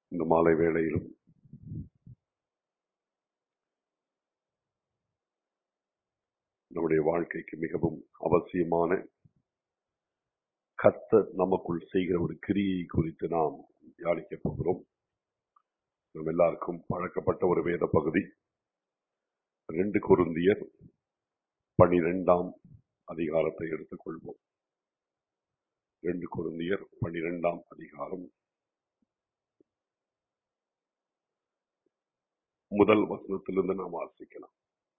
இந்த மாலை வேளையிலும் நம்முடைய வாழ்க்கைக்கு மிகவும் அவசியமான கர்த்தர் நமக்குள் செய்கிற ஒரு கிரியை குறித்து நாம் தியானிக்க போகிறோம் நம்ம எல்லாருக்கும் பழக்கப்பட்ட ஒரு வேத பகுதி ரெண்டு குருந்தியர் பனிரெண்டாம் அதிகாரத்தை எடுத்துக்கொள்வோம் ரெண்டு குருந்தியர் பனிரெண்டாம் அதிகாரம் முதல் வசனத்திலிருந்து நாம் வாசிக்கலாம்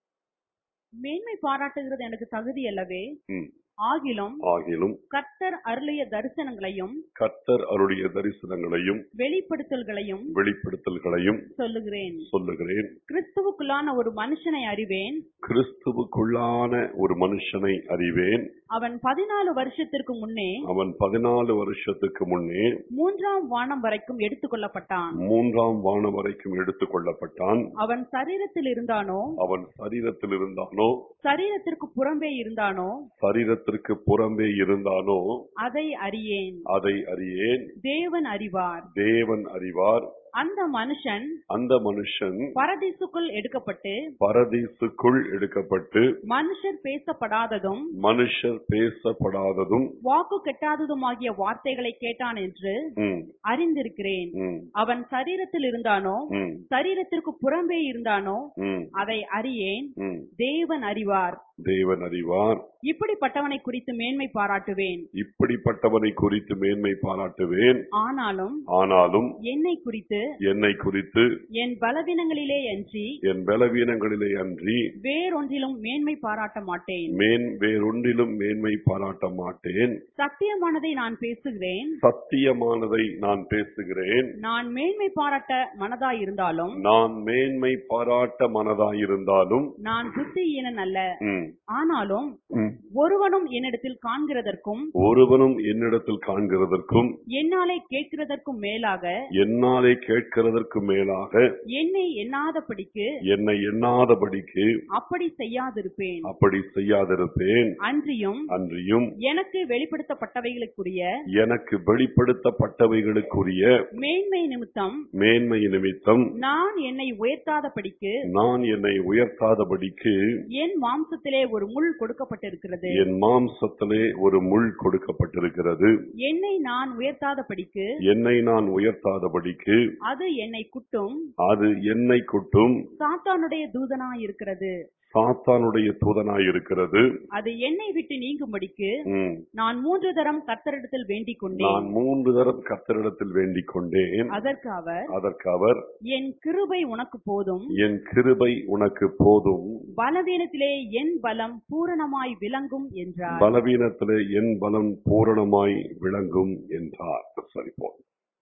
மேன்மை பாராட்டுகிறது எனக்கு தகுதி அல்லவே ம். ஆகிலும் ஆகிலும் கர்த்தர் அருளிய தரிசனங்களையும் கர்த்தர் அவருடைய தரிசனங்களையும் வெளிப்படுத்தல்களையும் வெளிப்படுத்தல்களையும் சொல்லுகிறேன் சொல்லுகிறேன் கிறிஸ்துவுக்குள்ளான ஒரு மனுஷனை அறிவேன் கிறிஸ்துவுக்குள்ளான ஒரு மனுஷனை அறிவேன் அவன் பதினாலு வருஷத்திற்கு முன்னே அவன் பதினாலு வருஷத்துக்கு முன்னே மூன்றாம் வானம் வரைக்கும் எடுத்துக் கொள்ளப்பட்டான் மூன்றாம் வானம் வரைக்கும் எடுத்துக் கொள்ளப்பட்டான் அவன் சரீரத்தில் இருந்தானோ அவன் சரீரத்தில் இருந்தானோ சரீரத்திற்கு புறம்பே இருந்தானோ சரீரத்திற்கு புறம்பே இருந்தானோ அதை அறியேன் அதை அறியேன் தேவன் அறிவார் தேவன் அறிவார் அந்த மனுஷன் அந்த மனுஷன் பரதீசுக்குள் எடுக்கப்பட்டு பரதீசுக்குள் எடுக்கப்பட்டு மனுஷர் பேசப்படாததும் மனுஷர் பேசப்படாததும் வாக்கு கெட்டாததுமாகிய வார்த்தைகளை கேட்டான் என்று ம், அறிந்திருக்கிறேன் ம், அவன் சரீரத்தில் இருந்தானோ ம், சரீரத்திற்கு புறம்பே இருந்தானோ ம், அதை அறியேன் ம். தேவன் அறிவார் தேவன் அறிவார் இப்படிப்பட்டவனை குறித்து மேன்மை பாராட்டுவேன் இப்படிப்பட்டவனை குறித்து மேன்மை பாராட்டுவேன் ஆனாலும் ஆனாலும் என்னை குறித்து என்னை குறித்து என் பலவீனங்களிலே அன்றி என் பலவீனங்களிலே அன்றி வேறொன்றிலும் மேன்மை பாராட்ட மாட்டேன் மேன் வேறொன்றிலும் மேன்மை பாராட்ட மாட்டேன் சத்தியமானதை நான் பேசுகிறேன் சத்தியமானதை நான் பேசுகிறேன் நான் மேன்மை பாராட்ட மனதாயிருந்தாலும் நான் மேன்மை பாராட்ட மனதாயிருந்தாலும் நான் புத்தியீனன் அல்ல ம், ஆனாலும் ம். ஒருவனும் என்னிடத்தில் காண்கிறதற்கும் ஒருவனும் என்னிடத்தில் காண்கிறதற்கும் என்னாலே கேட்கிறதற்கும் மேலாக என்னாலே கேட்கிறதற்கு மேலாக என்னை எண்ணாதபடிக்கு என்னை எண்ணாதபடிக்கு அப்படி செய்யாதிருப்பேன் அப்படி செய்யாதிருப்பேன் அன்றியும் அன்றியும் எனக்கு வெளிப்படுத்தப்பட்டவைகளுக்குரிய எனக்கு வெளிப்படுத்தப்பட்டவைகளுக்குரிய மேன்மை நிமித்தம் மேன்மை நிமித்தம் நான் என்னை உயர்த்தாதபடிக்கு நான் என்னை உயர்த்தாதபடிக்கு என் மாம்சத்திலே ஒரு முள் கொடுக்கப்பட்டிருக்கிறது என் மாம்சத்திலே ஒரு முள் கொடுக்கப்பட்டிருக்கிறது என்னை நான் உயர்த்தாதபடிக்கு என்னை நான் உயர்த்தாதபடிக்கு அது என்னை குட்டும் அது என்னை குட்டும் சாத்தானுடைய தூதனாயிருக்கிறது சாத்தானுடைய தூதனாய் இருக்கிறது அது என்னை விட்டு நீங்கும்படிக்கு ம். நான் மூன்று தரம் கர்த்தரிடத்தில் வேண்டிக் நான் கொண்டேன் மூன்று தரம் கர்த்தரிடத்தில் வேண்டிக் கொண்டேன் அதற்கு அவர் அதற்கு அவர் என் கிருபை உனக்கு போதும் என் கிருபை உனக்கு போதும் பலவீனத்திலே என் பலம் பூரணமாய் விளங்கும் என்றார் பலவீனத்திலே என் பலம் பூரணமாய் விளங்கும் என்றார் சரி போ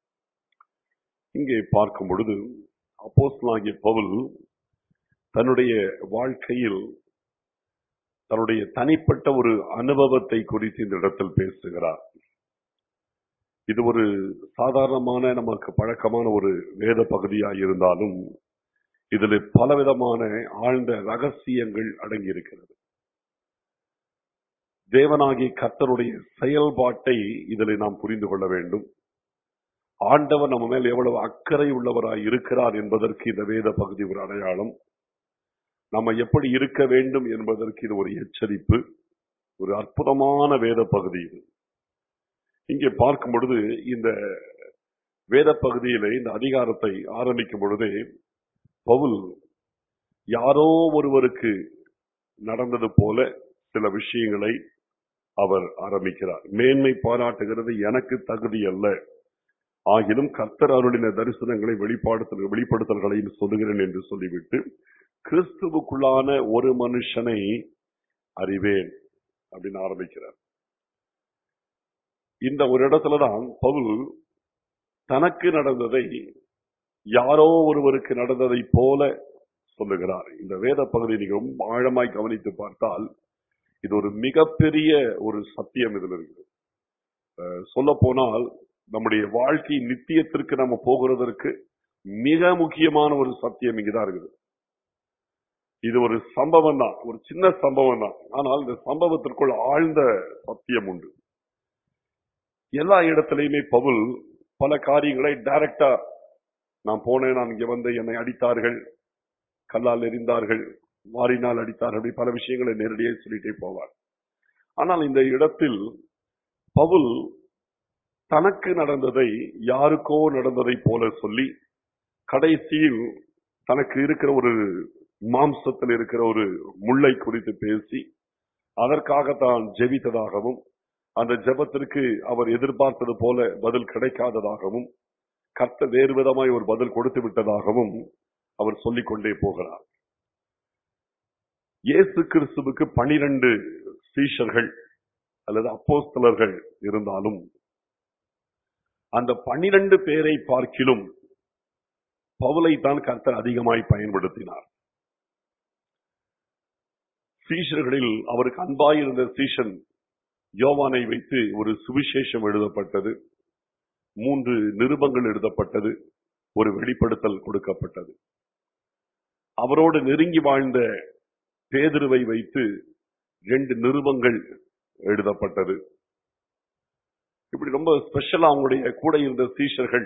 இங்கே பார்க்கும் பொழுது அப்போஸ்தலனாகிய பவுல் தன்னுடைய வாழ்க்கையில் தன்னுடைய தனிப்பட்ட ஒரு அனுபவத்தை குறித்து இந்த இடத்தில் பேசுகிறார் இது ஒரு சாதாரணமான நமக்கு பழக்கமான ஒரு வேத பகுதியாக இருந்தாலும் இதில் பலவிதமான ஆழ்ந்த ரகசியங்கள் அடங்கியிருக்கிறது தேவனாகிய கர்த்தருடைய செயல்பாட்டை இதில் நாம் புரிந்து கொள்ள வேண்டும் ஆண்டவர் நம்ம மேல் எவ்வளவு அக்கறை உள்ளவராய் இருக்கிறார் என்பதற்கு இந்த வேத பகுதி ஒரு அடையாளம் நம்ம எப்படி இருக்க வேண்டும் என்பதற்கு இது ஒரு எச்சரிப்பு ஒரு அற்புதமான வேத பகுதி இது இங்கே பார்க்கும் பொழுது இந்த வேத பகுதியிலே இந்த அதிகாரத்தை ஆரம்பிக்கும் பொழுதே பவுல் யாரோ ஒருவருக்கு நடந்தது போல சில விஷயங்களை அவர் ஆரம்பிக்கிறார் மேன்மை பாராட்டுகிறது எனக்கு தகுதி அல்ல ஆகிலும் கர்த்தர் அருளின தரிசனங்களை வெளிப்படுத்தல் வெளிப்படுத்தல்களையும் சொல்லுகிறேன் என்று சொல்லிவிட்டு கிறிஸ்துவுக்குள்ளான ஒரு மனுஷனை அறிவேன் அப்படின்னு ஆரம்பிக்கிறார் இந்த ஒரு இடத்துலதான் பவுல் தனக்கு நடந்ததை யாரோ ஒருவருக்கு நடந்ததை போல சொல்லுகிறார் இந்த வேத பகுதியை நீங்க ரொம்ப ஆழமாய் கவனித்து பார்த்தால் இது ஒரு மிகப்பெரிய ஒரு சத்தியம் இதில் இருக்குது சொல்ல போனால் நம்முடைய வாழ்க்கை நித்தியத்திற்கு நம்ம போகிறதற்கு மிக முக்கியமான ஒரு சத்தியம் இங்கதான் இருக்குது இது ஒரு சம்பவம் தான் ஒரு சின்ன சம்பவம் தான் ஆனால் இந்த சம்பவத்திற்குள் ஆழ்ந்த சத்தியம் உண்டு எல்லா இடத்திலையுமே பவுல் பல காரியங்களை டைரக்டா நான் போனேன் நான் இங்க வந்து என்னை அடித்தார்கள் கல்லால் எறிந்தார்கள் வாரினால் அடித்தார்கள் அப்படி பல விஷயங்களை நேரடியாக சொல்லிட்டே போவார் ஆனால் இந்த இடத்தில் பவுல் தனக்கு நடந்ததை யாருக்கோ நடந்ததை போல சொல்லி கடைசியில் தனக்கு இருக்கிற ஒரு மாம்சத்தில் இருக்கிற ஒரு முள்ளை குறித்து பேசி அதற்காக தான் ஜெபித்ததாகவும் அந்த ஜெபத்திற்கு அவர் எதிர்பார்த்தது போல பதில் கிடைக்காததாகவும் கர்த்த வேறு விதமாய் ஒரு பதில் கொடுத்து விட்டதாகவும் அவர் சொல்லிக் கொண்டே போகிறார் இயேசு கிறிஸ்துவுக்கு பனிரெண்டு சீஷர்கள் அல்லது அப்போஸ்தலர்கள் இருந்தாலும் அந்த பன்னிரண்டு பேரை பார்க்கிலும் பவுலை தான் கர்த்தர் அதிகமாய் பயன்படுத்தினார் சீஷர்களில் அவருக்கு அன்பாயிருந்த சீஷன் யோவானை வைத்து ஒரு சுவிசேஷம் எழுதப்பட்டது மூன்று நிருபங்கள் எழுதப்பட்டது ஒரு வெளிப்படுத்தல் கொடுக்கப்பட்டது அவரோடு நெருங்கி வாழ்ந்த பேதுருவை வைத்து ரெண்டு நிருபங்கள் எழுதப்பட்டது இப்படி ரொம்ப ஸ்பெஷலா அவங்களுடைய கூட இருந்த சீஷர்கள்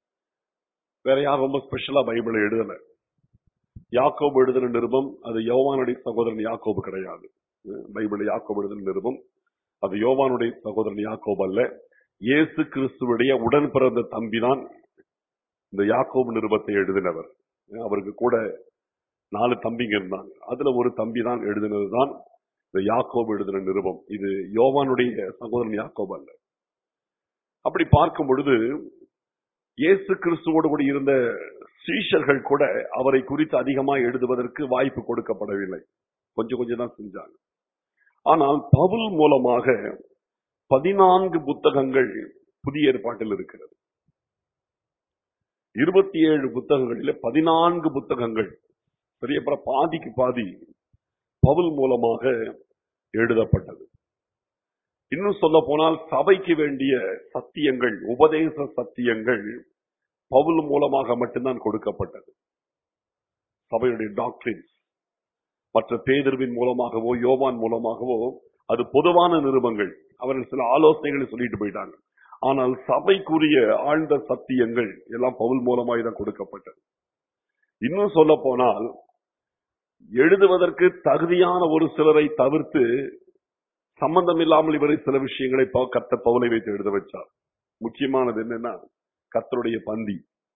வேற யாரும் ரொம்ப ஸ்பெஷலா பைபிளை எழுதல யாக்கோபு எழுதின நிருபம் அது யோவானுடைய சகோதரன் யாக்கோபு கிடையாது பைபிள் யாக்கோபு எழுதின நிருபம் அது யோவானுடைய சகோதரன் யாக்கோபு அல்ல இயேசு கிறிஸ்துவுடைய உடன் பிறந்த தம்பிதான் இந்த யாக்கோபு நிருபத்தை எழுதினவர் அவருக்கு கூட நாலு தம்பிங்க இருந்தாங்க அதுல ஒரு தம்பி தான் எழுதினதுதான் இந்த யாக்கோபு எழுதின நிருபம் இது யோவானுடைய சகோதரன் யாக்கோபு அல்ல அப்படி பார்க்கும் பொழுது இயேசு கிறிஸ்துவோடு கூட இருந்த சீஷர்கள் கூட அவரை குறித்து அதிகமா எழுதுவதற்கு வாய்ப்பு கொடுக்கப்படவில்லை கொஞ்சம் கொஞ்சம் தான் செஞ்சாங்க ஆனால் பவுல் மூலமாக பதினான்கு புத்தகங்கள் புதிய ஏற்பாட்டில் இருக்கிறது இருபத்தி ஏழு புத்தகங்களில் பதினான்கு புத்தகங்கள் பெரிய பாதிக்கு பாதி பவுல் மூலமாக எழுதப்பட்டது இன்னும் சொல்ல போனால் சபைக்கு வேண்டிய சத்தியங்கள் உபதேச சத்தியங்கள் பவுல் மூலமாக மட்டும்தான் கொடுக்கப்பட்டது சபையுடைய டாக்டரின்ஸ் மற்ற பேதர்வின் மூலமாகவோ யோவான் மூலமாகவோ அது பொதுவான நிருபங்கள் அவர்கள் சில ஆலோசனைகளை சொல்லிட்டு போயிட்டாங்க ஆனால் சபைக்குரிய ஆழ்ந்த சத்தியங்கள் எல்லாம் பவுல் மூலமாய் தான் கொடுக்கப்பட்டது இன்னும் சொல்ல போனால் எழுதுவதற்கு தகுதியான ஒரு சிலரை தவிர்த்து சம்பந்தம் இல்லாமல் இவரை சில விஷயங்களை கத்த பவுலை வைத்து எழுத வச்சார் முக்கியமானது என்னன்னா கர்த்தருடைய பந்தி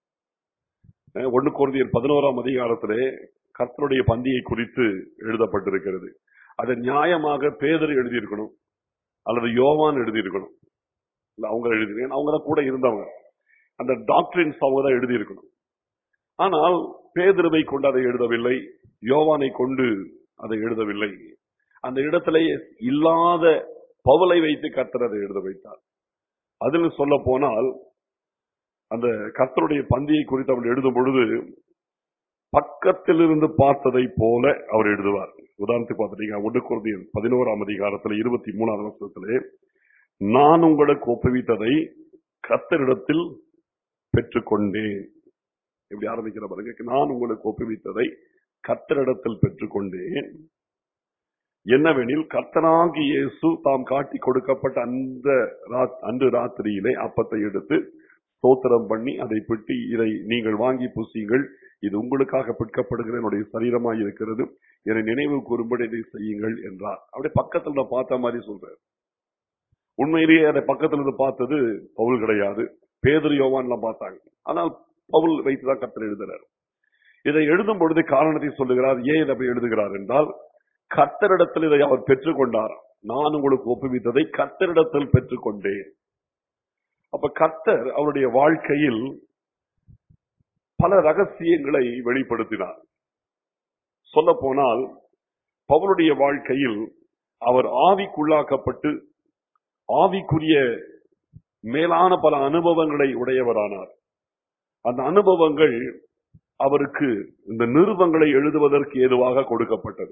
ஒன்னு குழந்தையர் பதினோராம் அதிகாரத்திலே கர்த்தருடைய பந்தியை குறித்து எழுதப்பட்டிருக்கிறது அதை நியாயமாக பேதர் எழுதியிருக்கணும் அல்லது யோவான் எழுதியிருக்கணும் இல்ல அவங்க எழுதியிருக்கணும் அவங்க தான் கூட இருந்தவங்க அந்த டாக்டரின்ஸ் அவங்க தான் எழுதியிருக்கணும் ஆனால் பேதருவை கொண்டு அதை எழுதவில்லை யோவானை கொண்டு அதை எழுதவில்லை அந்த இடத்திலே இல்லாத பவலை வைத்து கர்த்தர் அதை எழுத வைத்தார் அதில் சொல்ல போனால் அந்த கர்த்தருடைய பந்தியை குறித்து அவர் எழுதும் பொழுது பக்கத்தில் இருந்து பார்த்ததை போல அவர் எழுதுவார் உதாரணத்துக்கு பார்த்துட்டீங்க ஒன்று குருதியன் பதினோராம் அதிகாரத்தில் இருபத்தி மூணாவது வருஷத்திலே நான் உங்களுக்கு ஒப்புவித்ததை கர்த்தரிடத்தில் பெற்றுக்கொண்டேன் எப்படி ஆரம்பிக்கிற பாருங்க நான் உங்களுக்கு ஒப்புவித்ததை கர்த்தரிடத்தில் பெற்றுக்கொண்டேன் என்னவெனில் கர்த்தனாகி இயேசு தாம் காட்டி கொடுக்கப்பட்ட அந்த அன்று ராத்திரியிலே அப்பத்தை எடுத்து ஸ்தோத்திரம் பண்ணி அதை பிட்டி இதை நீங்கள் வாங்கி புசியுங்கள் இது உங்களுக்காக பிற்கப்படுகிற என்னுடைய சரீரமாய் இருக்கிறது என்னை நினைவு கூறும்படி இதை செய்யுங்கள் என்றார் அப்படியே பக்கத்துல நான் பார்த்த மாதிரி சொல்றாரு உண்மையிலேயே அதை பக்கத்துல இருந்து பார்த்தது பவுல் கிடையாது பேதர் யோவான்லாம் பார்த்தாங்க ஆனால் பவுல் வைத்துதான் கத்தர் எழுதுறார் இதை எழுதும் பொழுது காரணத்தை சொல்லுகிறார் ஏன் இதை அப்படி எழுதுகிறார் என்றால் கர்த்தரிடத்தில் இதை அவர் பெற்றுக்கொண்டார் நான் உங்களுக்கு ஒப்புவித்ததை கர்த்தரிடத்தில் பெற்றுக்கொண்டேன் அப்ப கர்த்தர் அவருடைய வாழ்க்கையில் பல ரகசியங்களை வெளிப்படுத்தினார் சொல்ல போனால் பவனுடைய வாழ்க்கையில் அவர் ஆவிக்குள்ளாக்கப்பட்டு ஆவிக்குரிய மேலான பல அனுபவங்களை உடையவரானார் அந்த அனுபவங்கள் அவருக்கு இந்த நிருபங்களை எழுதுவதற்கு ஏதுவாக கொடுக்கப்பட்டது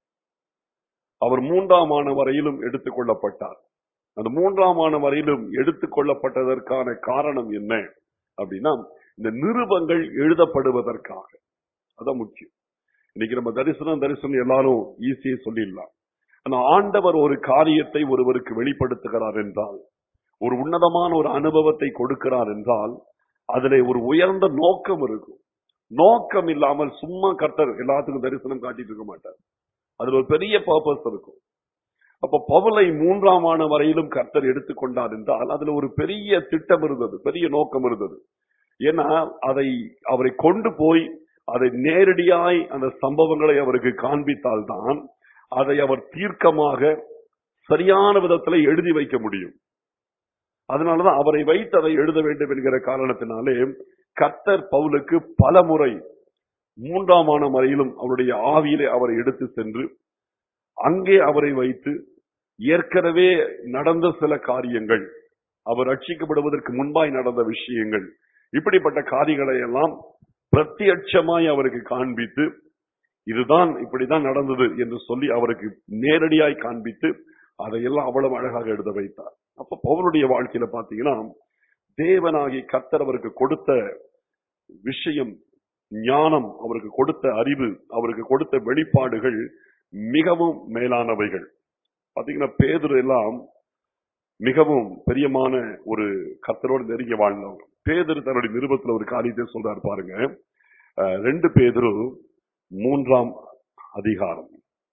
அவர் மூன்றாம் ஆண்டு வரையிலும் எடுத்துக் கொள்ளப்பட்டார் அந்த மூன்றாம் ஆண்டு வரையிலும் எடுத்துக் கொள்ளப்பட்டதற்கான காரணம் என்ன அப்படின்னா இந்த நிருபங்கள் எழுதப்படுவதற்காக அதான் முக்கியம் இன்னைக்கு நம்ம தரிசனம் தரிசனம் எல்லாரும் ஈஸியா சொல்லிடலாம் ஆனா ஆண்டவர் ஒரு காரியத்தை ஒருவருக்கு வெளிப்படுத்துகிறார் என்றால் ஒரு உன்னதமான ஒரு அனுபவத்தை கொடுக்கிறார் என்றால் அதுல ஒரு உயர்ந்த நோக்கம் இருக்கும் நோக்கம் இல்லாமல் சும்மா கர்த்தர் எல்லாத்துக்கும் தரிசனம் காட்டிட்டு இருக்க மாட்டார் அதுல ஒரு பெரிய பர்பஸ் இருக்கும் அப்ப பவுலை மூன்றாம் ஆண்டு வரையிலும் கர்த்தர் எடுத்துக்கொண்டார் என்றால் அதுல ஒரு பெரிய திட்டம் இருந்தது பெரிய நோக்கம் இருந்தது ஏன்னா அதை அவரை கொண்டு போய் அதை நேரடியாய் அந்த சம்பவங்களை அவருக்கு காண்பித்தால்தான் அதை அவர் தீர்க்கமாக சரியான விதத்துல எழுதி வைக்க முடியும் அதனாலதான் அவரை வைத்து அதை எழுத வேண்டும் என்கிற காரணத்தினாலே கர்த்தர் பவுலுக்கு பல முறை மூன்றாம் ஆன முறையிலும் அவருடைய ஆவியிலே அவரை எடுத்து சென்று அங்கே அவரை வைத்து ஏற்கனவே நடந்த சில காரியங்கள் அவர் ரட்சிக்கப்படுவதற்கு முன்பாய் நடந்த விஷயங்கள் இப்படிப்பட்ட காரியங்களை எல்லாம் பிரத்யட்சமாய் அவருக்கு காண்பித்து இதுதான் இப்படிதான் நடந்தது என்று சொல்லி அவருக்கு நேரடியாய் காண்பித்து அதையெல்லாம் அவ்வளவு அழகாக எழுத வைத்தார் அப்ப பவுனுடைய வாழ்க்கையில பாத்தீங்கன்னா தேவனாகி கர்த்தர் அவருக்கு கொடுத்த விஷயம் ஞானம் அவருக்கு கொடுத்த அறிவு அவருக்கு கொடுத்த வெளிப்பாடுகள் மிகவும் மேலானவைகள் பாத்தீங்கன்னா பேதுரு எல்லாம் மிகவும் பிரியமான ஒரு கர்த்தரோடு நெருங்கி வாழ்ந்தவங்க பேதுரு தன்னுடைய நிருபத்துல ஒரு காரியத்தை சொல்றாரு பாருங்க அஹ், ரெண்டு பேதுரு மூன்றாம் அதிகாரம்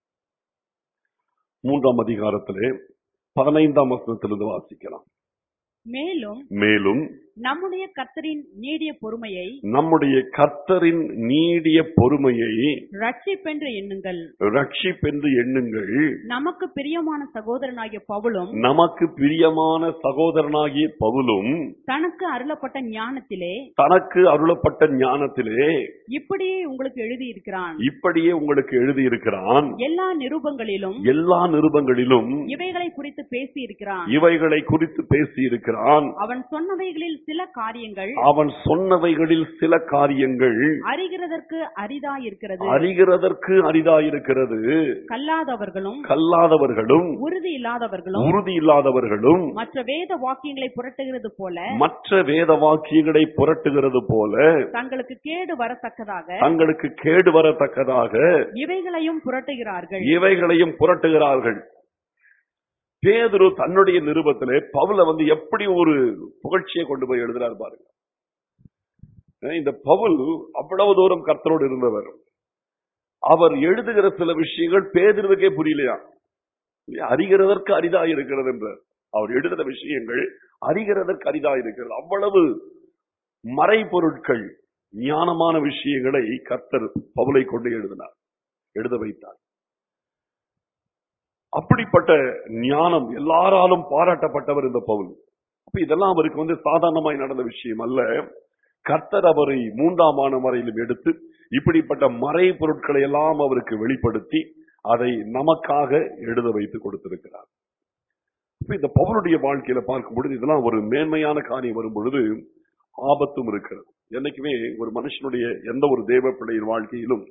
மூன்றாம் அதிகாரத்திலே பதினைந்தாம் வசனத்திலிருந்து வாசிக்கலாம் மேலும் மேலும் நம்முடைய கர்த்தரின் நீடிய பொறுமையை நம்முடைய கர்த்தரின் நீடிய பொறுமையை ரட்சிப்பென்று எண்ணுங்கள் ரட்சிப்பென்று எண்ணுங்கள் நமக்கு பிரியமான சகோதரனாகிய பவுலும் நமக்கு பிரியமான சகோதரனாகிய பவுலும் தனக்கு அருளப்பட்ட ஞானத்திலே தனக்கு அருளப்பட்ட ஞானத்திலே இப்படியே உங்களுக்கு எழுதியிருக்கிறான் இப்படியே உங்களுக்கு எழுதியிருக்கிறான் எல்லா நிருபங்களிலும் எல்லா நிருபங்களிலும் இவைகளை குறித்து பேசியிருக்கிறான் இவைகளை குறித்து பேசியிருக்கிறான் அவன் சொன்னவைகளில் சில காரியங்கள் அவன் சொன்னவைகளில் சில காரியங்கள் அறிகிறதற்கு அரிதாயிருக்கிறது அறிகிறதற்கு அரிதாயிருக்கிறது கல்லாதவர்களும் கல்லாதவர்களும் உறுதி இல்லாதவர்களும் உறுதி இல்லாதவர்களும் மற்ற வேத வாக்கியங்களை புரட்டுகிறது போல மற்ற வேத வாக்கியங்களை புரட்டுகிறது போல தங்களுக்கு கேடு வரத்தக்கதாக தங்களுக்கு கேடு வரத்தக்கதாக இவைகளையும் புரட்டுகிறார்கள் இவைகளையும் புரட்டுகிறார்கள் பேதுரு தன்னுடைய நிருபத்திலே பவுல வந்து எப்படி ஒரு புகழ்ச்சியை கொண்டு போய் எழுதுறாரு பாருங்க அஹ் இந்த பவுல் அவ்வளவு தூரம் கர்த்தரோடு இருந்தவர் அவர் எழுதுகிற சில விஷயங்கள் பேதுருவுக்கே புரியலையா இல்லையா? அறிகிறதற்கு அரிதா இருக்கிறது என்றார் அவர் எழுதுகிற விஷயங்கள் அறிகிறதற்கு அரிதா இருக்கிறது அவ்வளவு மறைபொருட்கள் ஞானமான விஷயங்களை கர்த்தர் பவுலை கொண்டு எழுதினார் எழுத வைத்தார் அப்படிப்பட்ட ஞானம் எல்லாராலும் பாராட்டப்பட்டவர் இந்த பவுல் அப்ப இதெல்லாம் அவருக்கு வந்து சாதாரணமாய் நடந்த விஷயம் அல்ல கர்த்தர் அவரை மூன்றாம் ஆன வரையிலும் எடுத்து இப்படிப்பட்ட மறை பொருட்களை எல்லாம் அவருக்கு வெளிப்படுத்தி அதை நமக்காக எழுத வைத்து கொடுத்திருக்கிறார் இப்ப இந்த பவுலுடைய வாழ்க்கையில பார்க்கும் பொழுது இதெல்லாம் ஒரு மேன்மையான காரியம் வரும் பொழுது ஆபத்தும் இருக்கிறது என்னைக்குமே ஒரு மனுஷனுடைய எந்த ஒரு தேவ பிள்ளையின் வாழ்க்கையிலும்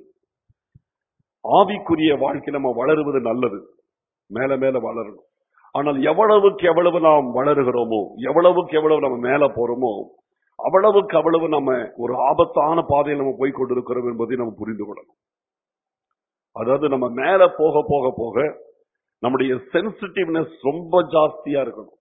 ஆவிக்குரிய வாழ்க்கை நம்ம வளருவது நல்லது மேல மேல வளரணும் ஆனால் எவ்வளவுக்கு எவ்வளவு நாம் வளருகிறோமோ எவ்வளவுக்கு எவ்வளவு நம்ம மேல போறோமோ அவ்வளவுக்கு அவ்வளவு நம்ம ஒரு ஆபத்தான பாதையில் நம்ம போய் கொண்டிருக்கிறோம் என்பதை நம்ம புரிந்து கொள்ளணும் அதாவது நம்ம மேல போக போக போக நம்முடைய சென்சிட்டிவ்னஸ் ரொம்ப ஜாஸ்தியா இருக்கணும்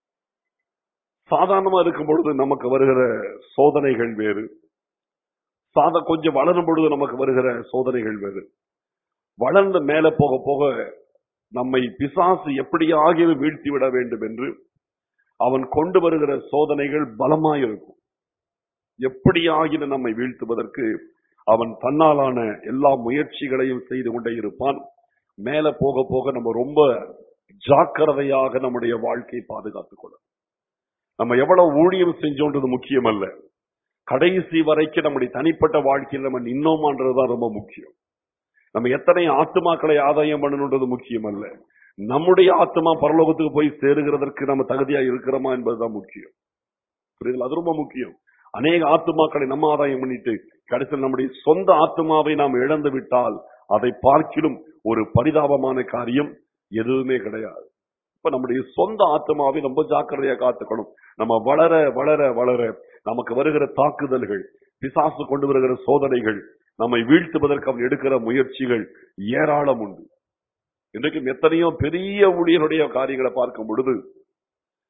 சாதாரணமா இருக்கும் பொழுது நமக்கு வருகிற சோதனைகள் வேறு சாதா கொஞ்சம் வளரும் பொழுது நமக்கு வருகிற சோதனைகள் வேறு வளர்ந்து மேல போக போக நம்மை பிசாசு எப்படியாகிலும் வீழ்த்தி விட வேண்டும் என்று அவன் கொண்டு வருகிற சோதனைகள் பலமாயிருக்கும் எப்படியாகிலும் நம்மை வீழ்த்துவதற்கு அவன் தன்னாலான எல்லா முயற்சிகளையும் செய்து கொண்டே இருப்பான் மேல போக போக நம்ம ரொம்ப ஜாக்கிரதையாக நம்முடைய வாழ்க்கையை பாதுகாத்துக் கொள்ளும் நம்ம எவ்வளவு ஊழியம் செஞ்சோன்றது முக்கியம் அல்ல கடைசி வரைக்கும் நம்முடைய தனிப்பட்ட வாழ்க்கையில் நம்ம நின்னோமான்றதுதான் ரொம்ப முக்கியம் நம்ம எத்தனை ஆத்துமாக்களை ஆதாயம் பண்ணணுன்றது முக்கியம் அல்ல நம்முடைய ஆத்மா பரலோகத்துக்கு போய் சேருகிறதற்கு நம்ம தகுதியா இருக்கிறோமா என்பதுதான் முக்கியம் புரியுதுங்களா அது ரொம்ப முக்கியம் அநேக ஆத்துமாக்களை நம்ம ஆதாயம் பண்ணிட்டு கடைசியில் நம்முடைய சொந்த ஆத்மாவை நாம் இழந்து விட்டால் அதை பார்க்கிலும் ஒரு பரிதாபமான காரியம் எதுவுமே கிடையாது இப்ப நம்முடைய சொந்த ஆத்மாவை ரொம்ப ஜாக்கிரதையா காத்துக்கணும் நம்ம வளர வளர வளர நமக்கு வருகிற தாக்குதல்கள் பிசாசு கொண்டு வருகிற சோதனைகள் நம்மை வீழ்த்துவதற்கு அவன் எடுக்கிற முயற்சிகள் ஏராளம் உண்டு இன்றைக்கும் எத்தனையோ பெரிய ஊழியருடைய காரியங்களை பார்க்கும் பொழுது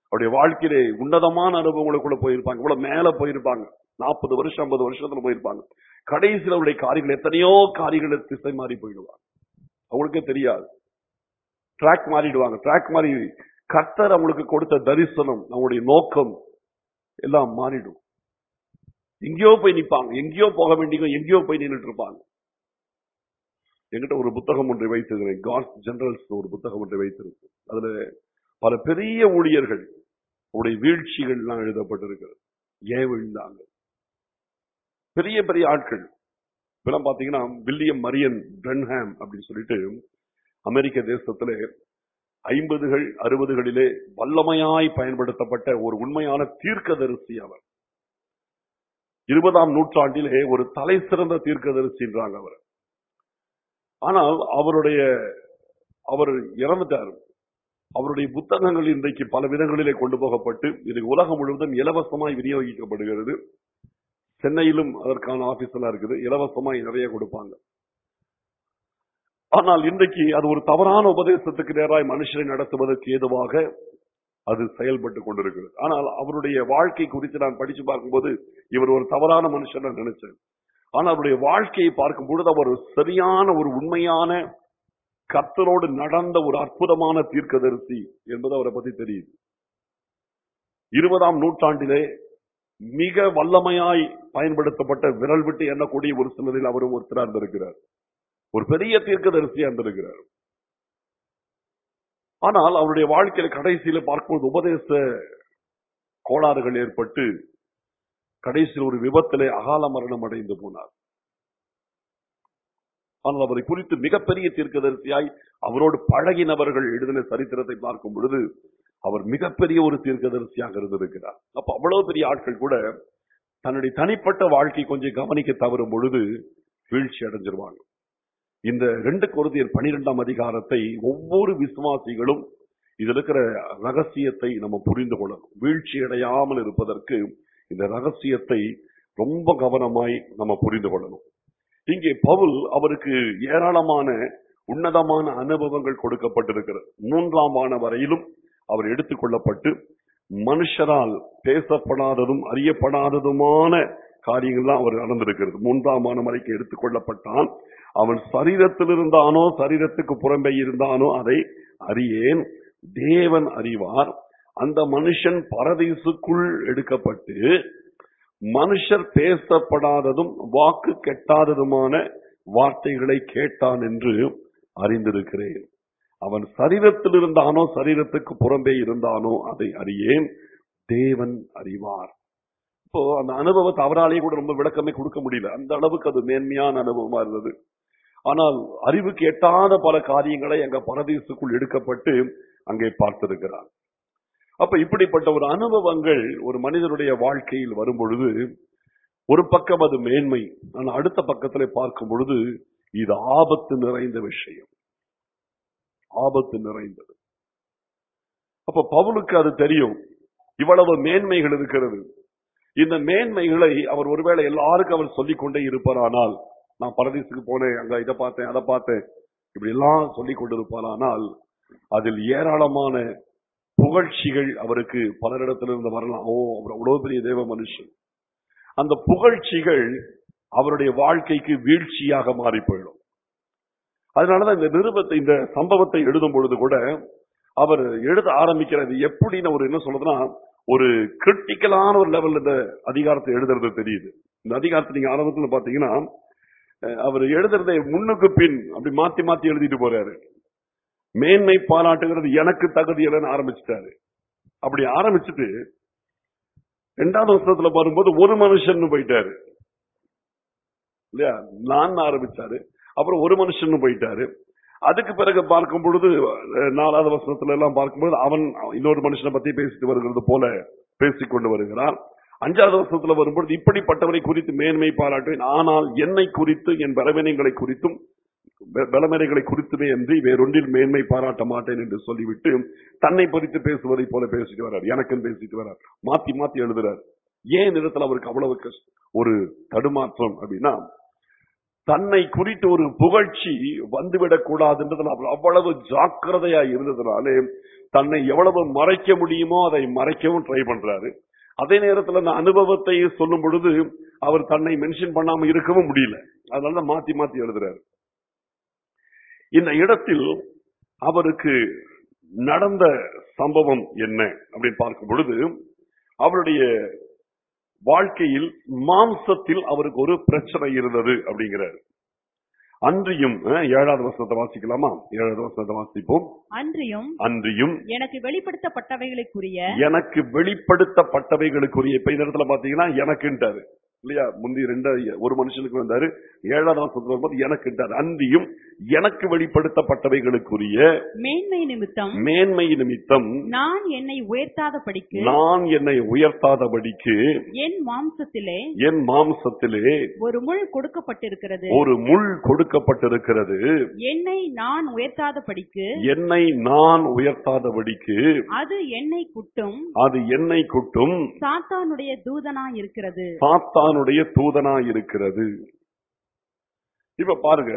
அவருடைய வாழ்க்கையிலே உன்னதமான அனுபவங்களுக்குள்ள போயிருப்பாங்க இவ்வளவு மேல போயிருப்பாங்க நாற்பது வருஷம் ஐம்பது வருஷத்துல போயிருப்பாங்க கடைசியில் அவருடைய காரியங்கள் எத்தனையோ காரியங்களை திசை மாறி போயிடுவாங்க அவங்களுக்கே தெரியாது ட்ராக் மாறிடுவாங்க ட்ராக் மாறி கர்த்தர் அவங்களுக்கு கொடுத்த தரிசனம் அவங்களுடைய நோக்கம் எல்லாம் மாறிடும் எங்கேயோ போய் நிப்பாங்க எங்கேயோ போக வேண்டியவங்க எங்கேயோ போய் நின்றுட்டு இருப்பாங்க என்கிட்ட ஒரு புத்தகம் ஒன்றை வைத்திருக்கிறேன் காட்ஸ் ஜெனரல்ஸ் ஒரு புத்தகம் ஒன்றை வைத்திருக்கு அதுல பல பெரிய ஊழியர்கள் உடைய வீழ்ச்சிகள்லாம் எழுதப்பட்டிருக்கிறது ஏன் விழுந்தாங்க பெரிய பெரிய ஆட்கள் இப்பெல்லாம் பாத்தீங்கன்னா வில்லியம் மரியன் பிரன்ஹாம் அப்படின்னு சொல்லிட்டு அமெரிக்க தேசத்துல ஐம்பதுகள் அறுபதுகளிலே வல்லமையாய் பயன்படுத்தப்பட்ட ஒரு உண்மையான தீர்க்கதரிசி அவர் இருபதாம் நூற்றாண்டிலே ஒரு தலை சிறந்த தீர்க்கதரிசின்றாங்க அவர் ஆனால் அவருடைய அவர் இறந்துட்டார் அவருடைய புத்தகங்கள் இன்றைக்கு பல விதங்களிலே கொண்டு போகப்பட்டு இது உலகம் முழுவதும் இலவசமாய் விநியோகிக்கப்படுகிறது சென்னையிலும் அதற்கான ஆபீஸ் எல்லாம் இருக்குது இலவசமாய் நிறைய கொடுப்பாங்க ஆனால் இன்றைக்கு அது ஒரு தவறான உபதேசத்துக்கு நேராய் மனுஷரை நடத்துவதற்கு ஏதுவாக அது செயல்பட்டு கொண்டிருக்கிறது ஆனால் அவருடைய வாழ்க்கை குறித்து நான் படிச்சு பார்க்கும்போது இவர் ஒரு தவறான மனுஷன் நான் நினைச்சேன் ஆனால் அவருடைய வாழ்க்கையை பார்க்கும் பொழுது அவர் ஒரு சரியான ஒரு உண்மையான கர்த்தரோடு நடந்த ஒரு அற்புதமான தீர்க்கதரிசி என்பது அவரை பத்தி தெரியுது இருபதாம் நூற்றாண்டிலே மிக வல்லமையாய் பயன்படுத்தப்பட்ட விரல் விட்டு எண்ணக்கூடிய ஒரு சிலரில் அவரும் ஒருத்தரா இருந்திருக்கிறார் ஒரு பெரிய தீர்க்கதரிசியா இருந்திருக்கிறார் ஆனால் அவருடைய வாழ்க்கையில கடைசியில பார்க்கும்போது உபதேச கோளாறுகள் ஏற்பட்டு கடைசியில் ஒரு விபத்திலே அகால மரணம் அடைந்து போனார் ஆனால் அவரை குறித்து மிகப்பெரிய தீர்க்கதரிசியாய் அவரோடு பழகினவர்கள் எழுதின சரித்திரத்தை பார்க்கும் பொழுது அவர் மிகப்பெரிய ஒரு தீர்க்கதரிசியாக இருந்திருக்கிறார் அப்ப அவ்வளவு பெரிய ஆட்கள் கூட தன்னுடைய தனிப்பட்ட வாழ்க்கை கொஞ்சம் கவனிக்க தவறும் பொழுது வீழ்ச்சி அடைஞ்சிருவாங்க இந்த ரெண்டு கொருதியர் பனிரெண்டாம் அதிகாரத்தை ஒவ்வொரு விசுவாசிகளும் இதுல இருக்கிற ரகசியத்தை நம்ம புரிந்து கொள்ளணும் வீழ்ச்சி அடையாமல் இருப்பதற்கு இந்த ரகசியத்தை ரொம்ப கவனமாய் நம்ம புரிந்து கொள்ளணும் இங்கே பவுல் அவருக்கு ஏராளமான உன்னதமான அனுபவங்கள் கொடுக்கப்பட்டிருக்கிறது மூன்றாம் ஆன வரையிலும் அவர் எடுத்துக்கொள்ளப்பட்டு மனுஷரால் பேசப்படாததும் அறியப்படாததுமான காரியங்கள்லாம் அவர் நடந்திருக்கிறது மூன்றாம் ஆன வரைக்கும் எடுத்துக்கொள்ளப்பட்டான் அவன் சரீரத்தில் இருந்தானோ சரீரத்துக்கு புறம்பே இருந்தானோ அதை அறியேன் தேவன் அறிவார் அந்த மனுஷன் பரதீசுக்குள் எடுக்கப்பட்டு மனுஷர் பேசப்படாததும் வாக்கு கெட்டாததுமான வார்த்தைகளை கேட்டான் என்று அறிந்திருக்கிறேன் அவன் சரீரத்தில் இருந்தானோ சரீரத்துக்கு புறம்பே இருந்தானோ அதை அறியேன் தேவன் அறிவார் இப்போ அந்த அனுபவத்தை அவராலேயே கூட ரொம்ப விளக்கமே கொடுக்க முடியல அந்த அளவுக்கு அது மேன்மையான அனுபவமா இருந்தது ஆனால் அறிவுக்கு எட்டாத பல காரியங்களை அங்க பரதீசுக்குள் எடுக்கப்பட்டு அங்கே பார்த்திருக்கிறார் அப்ப இப்படிப்பட்ட ஒரு அனுபவங்கள் ஒரு மனிதனுடைய வாழ்க்கையில் வரும் பொழுது ஒரு பக்கம் அது மேன்மை ஆனால் அடுத்த பக்கத்துல பார்க்கும் பொழுது இது ஆபத்து நிறைந்த விஷயம் ஆபத்து நிறைந்தது அப்ப பவுலுக்கு அது தெரியும் இவ்வளவு மேன்மைகள் இருக்கிறது இந்த மேன்மைகளை அவர் ஒருவேளை எல்லாருக்கும் அவர் சொல்லிக் கொண்டே இருப்பாரானால் நான் பரதீசுக்கு போனேன் அங்க இதை பார்த்தேன் அதை பார்த்தேன் இப்படி எல்லாம் சொல்லிக் கொண்டிருப்பாரானால் அதில் ஏராளமான புகழ்ச்சிகள் அவருக்கு பலரிடத்திலிருந்து வரலாம் ஓ அவர் அவ்வளவு பெரிய தேவ மனுஷன் அந்த புகழ்ச்சிகள் அவருடைய வாழ்க்கைக்கு வீழ்ச்சியாக மாறி போயிடும் அதனாலதான் இந்த நிருபத்தை இந்த சம்பவத்தை எழுதும் பொழுது கூட அவர் எழுத ஆரம்பிக்கிறது எப்படின்னு அவர் என்ன சொல்றதுன்னா ஒரு கிரிட்டிக்கலான ஒரு லெவல் இந்த அதிகாரத்தை எழுதுறது தெரியுது இந்த அதிகாரத்தை நீங்க ஆரம்பத்துல பாத்தீங்கன்னா அஹ், அவர் எழுதுறதை முன்னுக்கு பின் அப்படி மாத்தி மாத்தி எழுதிட்டு போறாரு மேன்மை பாராட்டுகிறது எனக்கு தகுதி இல்லைன்னு ஆரம்பிச்சிட்டாரு அப்படி ஆரம்பிச்சுட்டு ரெண்டாவது வருஷத்துல வரும்போது ஒரு மனுஷன் போயிட்டாரு இல்லையா நான் ஆரம்பிச்சாரு அப்புறம் ஒரு மனுஷன் போயிட்டாரு அதுக்கு பிறகு பார்க்கும் பொழுது அஹ், நாலாவது வசனத்துல எல்லாம் பார்க்கும்போது அவன் இன்னொரு மனுஷனை பத்தி பேசிட்டு வருகிறது போல பேசிக்கொண்டு வருகிறான் அஞ்சாவது வருஷத்துல வரும்பொழுது இப்படிப்பட்டவரை குறித்து மேன்மை பாராட்டுவேன் ஆனால் என்னை குறித்து என் பலவீனங்களை குறித்தும் ப- பலவீனங்களை குறித்துமே என்று வேறொன்றில் மேன்மை பாராட்ட மாட்டேன் என்று சொல்லிவிட்டு தன்னை குறித்து பேசுவதை போல பேசிட்டு வர்றார் எனக்கும் பேசிட்டு வர்றார் மாத்தி மாத்தி எழுதுறார் ஏன் இடத்துல அவருக்கு அவ்வளவு கஷ்ட- ஒரு தடுமாற்றம் அப்படின்னா தன்னை குறித்து ஒரு புகழ்ச்சி வந்துவிடக் கூடாதுன்றதுல அவள் அவ்வளவு ஜாக்கிரதையா இருந்ததுனாலே தன்னை எவ்வளவு மறைக்க முடியுமோ அதை மறைக்கவும் ட்ரை பண்றாரு அதே நேரத்துல அந்த அனுபவத்தை சொல்லும் பொழுது அவர் தன்னை மென்ஷன் பண்ணாம இருக்கவும் முடியல அதனால மாத்தி மாத்தி எழுதுறாரு இந்த இடத்தில் அவருக்கு நடந்த சம்பவம் என்ன அப்படின்னு பார்க்கும் பொழுது அவருடைய வாழ்க்கையில் மாம்சத்தில் அவருக்கு ஒரு பிரச்சனை இருந்தது அப்படிங்கிறார் அன்றியும் அஹ், ஏழாவது வசனத்தை வாசிக்கலாமா ஏழாவது வசனத்தை வாசிப்போம் அன்றியும் அன்றியும் எனக்கு வெளிப்படுத்தப்பட்டவைகளுக்குரிய எனக்கு வெளிப்படுத்தப்பட்டவைகளுக்குரிய இப்ப இந்த இடத்துல பாத்தீங்கன்னா எனக்குன்ட்டாரு இல்லையா முந்தி ரெண்டு ஒரு மனுஷனுக்கு வந்தாரு ஏழாவது வசனத்துல வரும்போது எனக்குன்ட்டாரு அன்றியும் எனக்கு வெளிப்படுத்தப்பட்டவைகளுக்குரிய மேன்மை நிமித்தம் மேன்மை நிமித்தம் நான் என்னை உயர்த்தாத படிக்கு நான் என்னை உயர்த்தாதபடிக்கு என் மாம்சத்திலே என் மாம்சத்திலே ஒரு முள் கொடுக்கப்பட்டிருக்கிறது ஒரு முள் கொடுக்கப்பட்டிருக்கிறது என்னை நான் உயர்த்தாத படிக்கு என்னை நான் உயர்த்தாதபடிக்கு அது என்னை குட்டும் அது என்னை குட்டும் சாத்தானுடைய தூதனா இருக்கிறது சாத்தானுடைய தூதனா இருக்கிறது இப்ப பாருங்க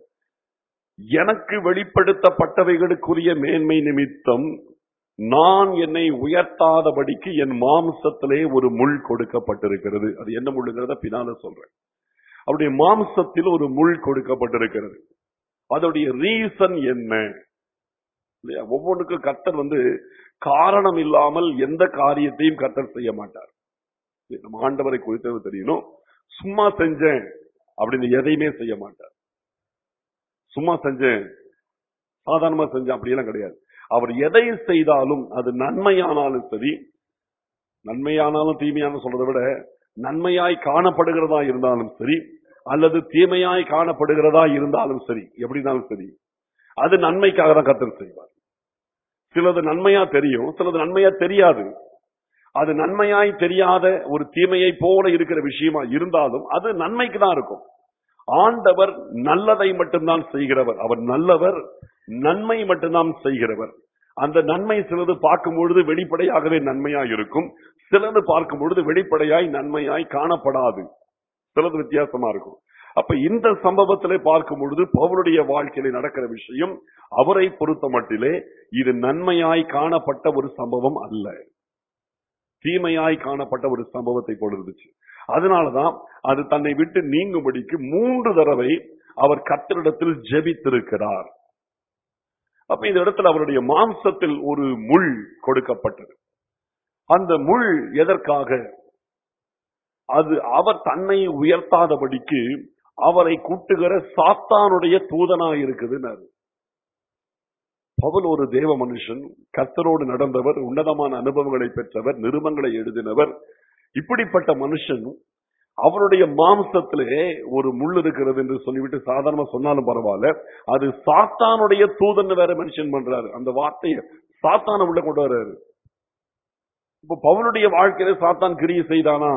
எனக்கு வெளிப்படுத்தப்பட்டவைகளுக்குரிய மேன்மை நிமித்தம் நான் என்னை உயர்த்தாதபடிக்கு என் மாம்சத்திலே ஒரு முள் கொடுக்கப்பட்டிருக்கிறது அது என்ன முள்ளுங்கிறத பின்னால சொல்றேன் அவருடைய மாம்சத்தில் ஒரு முள் கொடுக்கப்பட்டிருக்கிறது அதோடைய ரீசன் என்ன இல்லையா ஒவ்வொன்றுக்கும் கர்த்தர் வந்து காரணம் இல்லாமல் எந்த காரியத்தையும் கர்த்தர் செய்ய மாட்டார் நம்ம ஆண்டவரை குறித்தது தெரியணும் சும்மா செஞ்சேன் அப்படின்னு எதையுமே செய்ய மாட்டார் சும்மா செஞ்சேன் சாதாரணமா செஞ்சேன் அப்படியெல்லாம் கிடையாது அவர் எதை செய்தாலும் அது நன்மையானாலும் சரி நன்மையானாலும் தீமையான சொல்றதை விட நன்மையாய் காணப்படுகிறதா இருந்தாலும் சரி அல்லது தீமையாய் காணப்படுகிறதா இருந்தாலும் சரி எப்படினாலும் சரி அது நன்மைக்காக தான் கத்தர் செய்வார் சிலது நன்மையா தெரியும் சிலது நன்மையா தெரியாது அது நன்மையாய் தெரியாத ஒரு தீமையை போல இருக்கிற விஷயமா இருந்தாலும் அது நன்மைக்கு தான் இருக்கும் ஆண்டவர் நல்லதை மட்டும்தான் செய்கிறவர் அவர் நல்லவர் நன்மை மட்டும்தான் செய்கிறவர் அந்த நன்மை சிலது பார்க்கும் பொழுது வெளிப்படையாகவே நன்மையாய் இருக்கும் சிலது பார்க்கும் பொழுது வெளிப்படையாய் நன்மையாய் காணப்படாது சிலது வித்தியாசமா இருக்கும் அப்ப இந்த சம்பவத்திலே பார்க்கும் பொழுது பவுலுடைய வாழ்க்கையில நடக்கிற விஷயம் அவரை பொறுத்த மட்டிலே இது நன்மையாய் காணப்பட்ட ஒரு சம்பவம் அல்ல தீமையாய் காணப்பட்ட ஒரு சம்பவத்தை போல இருந்துச்சு அதனாலதான் அது தன்னை விட்டு நீங்கும்படிக்கு மூன்று தடவை அவர் கத்தரிடத்தில் ஜெபித்திருக்கிறார் அப்ப இந்த இடத்துல அவருடைய மாம்சத்தில் ஒரு முள் கொடுக்கப்பட்டது அந்த முள் எதற்காக அது அவர் தன்னை உயர்த்தாதபடிக்கு அவரை கூட்டுகிற சாத்தானுடைய தூதனா இருக்குதுன்னு பவுல் ஒரு தேவ மனுஷன் கர்த்தரோடு நடந்தவர் உன்னதமான அனுபவங்களை பெற்றவர் நிருபங்களை எழுதினவர் இப்படிப்பட்ட மனுஷன் அவருடைய மாம்சத்திலே ஒரு முள் இருக்கிறது என்று சொல்லிவிட்டு சாதாரணமா சொன்னாலும் பரவாயில்ல அது சாத்தானுடைய தூதன் வேற மென்ஷன் பண்றாரு அந்த வார்த்தையை சாத்தான உள்ள கொண்டு வர்றாரு இப்ப பவுனுடைய வாழ்க்கையில சாத்தான் கிரியை செய்தானா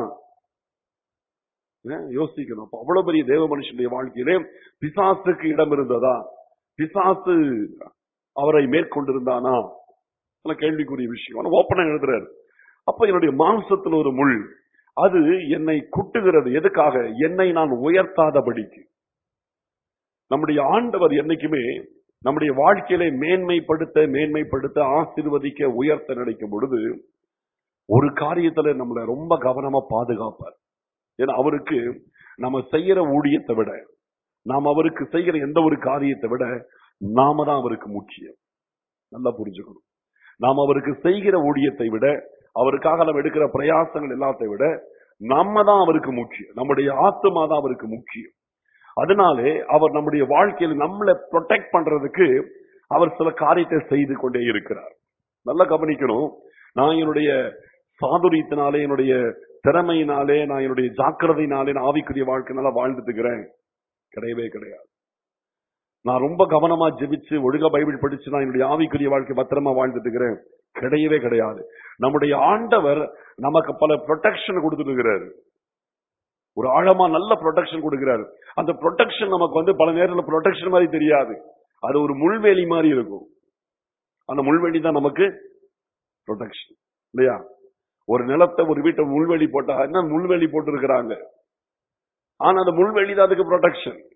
ஏன் யோசிக்கணும் அப்ப அவ்வளவு பெரிய தேவ மனுஷனுடைய வாழ்க்கையிலே பிசாசுக்கு இடம் இருந்ததா பிசாசு அவரை மேற்கொண்டிருந்தானா அதெல்லாம் கேள்விக்குரிய விஷயம் ஆனா ஓப்பனா எழுதுறாரு அப்ப என்னுடைய மாம்சத்தில் ஒரு முள் அது என்னை குட்டுகிறது எதுக்காக என்னை நான் உயர்த்தாதபடிக்கு நம்முடைய ஆண்டவர் என்னைக்குமே நம்முடைய வாழ்க்கையிலே மேன்மைப்படுத்த மேன்மைப்படுத்த ஆசீர்வதிக்க உயர்த்த நினைக்கும் பொழுது ஒரு காரியத்துல நம்மளை ரொம்ப கவனமா பாதுகாப்பார் ஏன்னா அவருக்கு நம்ம செய்யற ஊழியத்தை விட நாம் அவருக்கு செய்கிற எந்த ஒரு காரியத்தை விட நாம தான் அவருக்கு முக்கியம் நல்லா புரிஞ்சுக்கணும் நாம் அவருக்கு செய்கிற ஊழியத்தை விட அவருக்காக நம்ம எடுக்கிற பிரயாசங்கள் எல்லாத்தையும் விட நம்ம தான் அவருக்கு முக்கியம் நம்முடைய ஆத்மா தான் அவருக்கு முக்கியம் அதனாலே அவர் நம்முடைய வாழ்க்கையில் நம்மளை ப்ரொடெக்ட் பண்றதுக்கு அவர் சில காரியத்தை செய்து கொண்டே இருக்கிறார் நல்லா கவனிக்கணும் நான் என்னுடைய சாதுரியத்தினாலே என்னுடைய திறமையினாலே நான் என்னுடைய ஜாக்கிரதையினாலே நான் ஆவிக்குரிய வாழ்க்கையினால வாழ்ந்துட்டுக்கிறேன் கிடையவே கிடையாது நான் ரொம்ப கவனமா ஜெபிச்சு ஒழுங்கா பைபிள் படிச்சு நான் என்னுடைய ஆவிக்குரிய வாழ்க்கை பத்திரமா வாழ்ந்துட்டு இருக்கிறேன் கிடையவே கிடையாது நம்முடைய ஆண்டவர் நமக்கு பல ப்ரொடெக்ஷன் கொடுத்துருக்கிறாரு ஒரு ஆழமா நல்ல ப்ரொடெக்ஷன் கொடுக்கிறாரு அந்த ப்ரொடெக்ஷன் நமக்கு வந்து பல நேரத்துல ப்ரொடெக்ஷன் மாதிரி தெரியாது அது ஒரு முள்வேலி மாதிரி இருக்கும் அந்த முள்வேலி தான் நமக்கு ப்ரொடெக்ஷன் இல்லையா ஒரு நிலத்தை ஒரு வீட்டை முள்வேலி போட்டா என்ன முள்வேலி போட்டு இருக்கிறாங்க ஆனா அந்த முள்வேலி தான் அதுக்கு ப்ரொடெக்ஷன்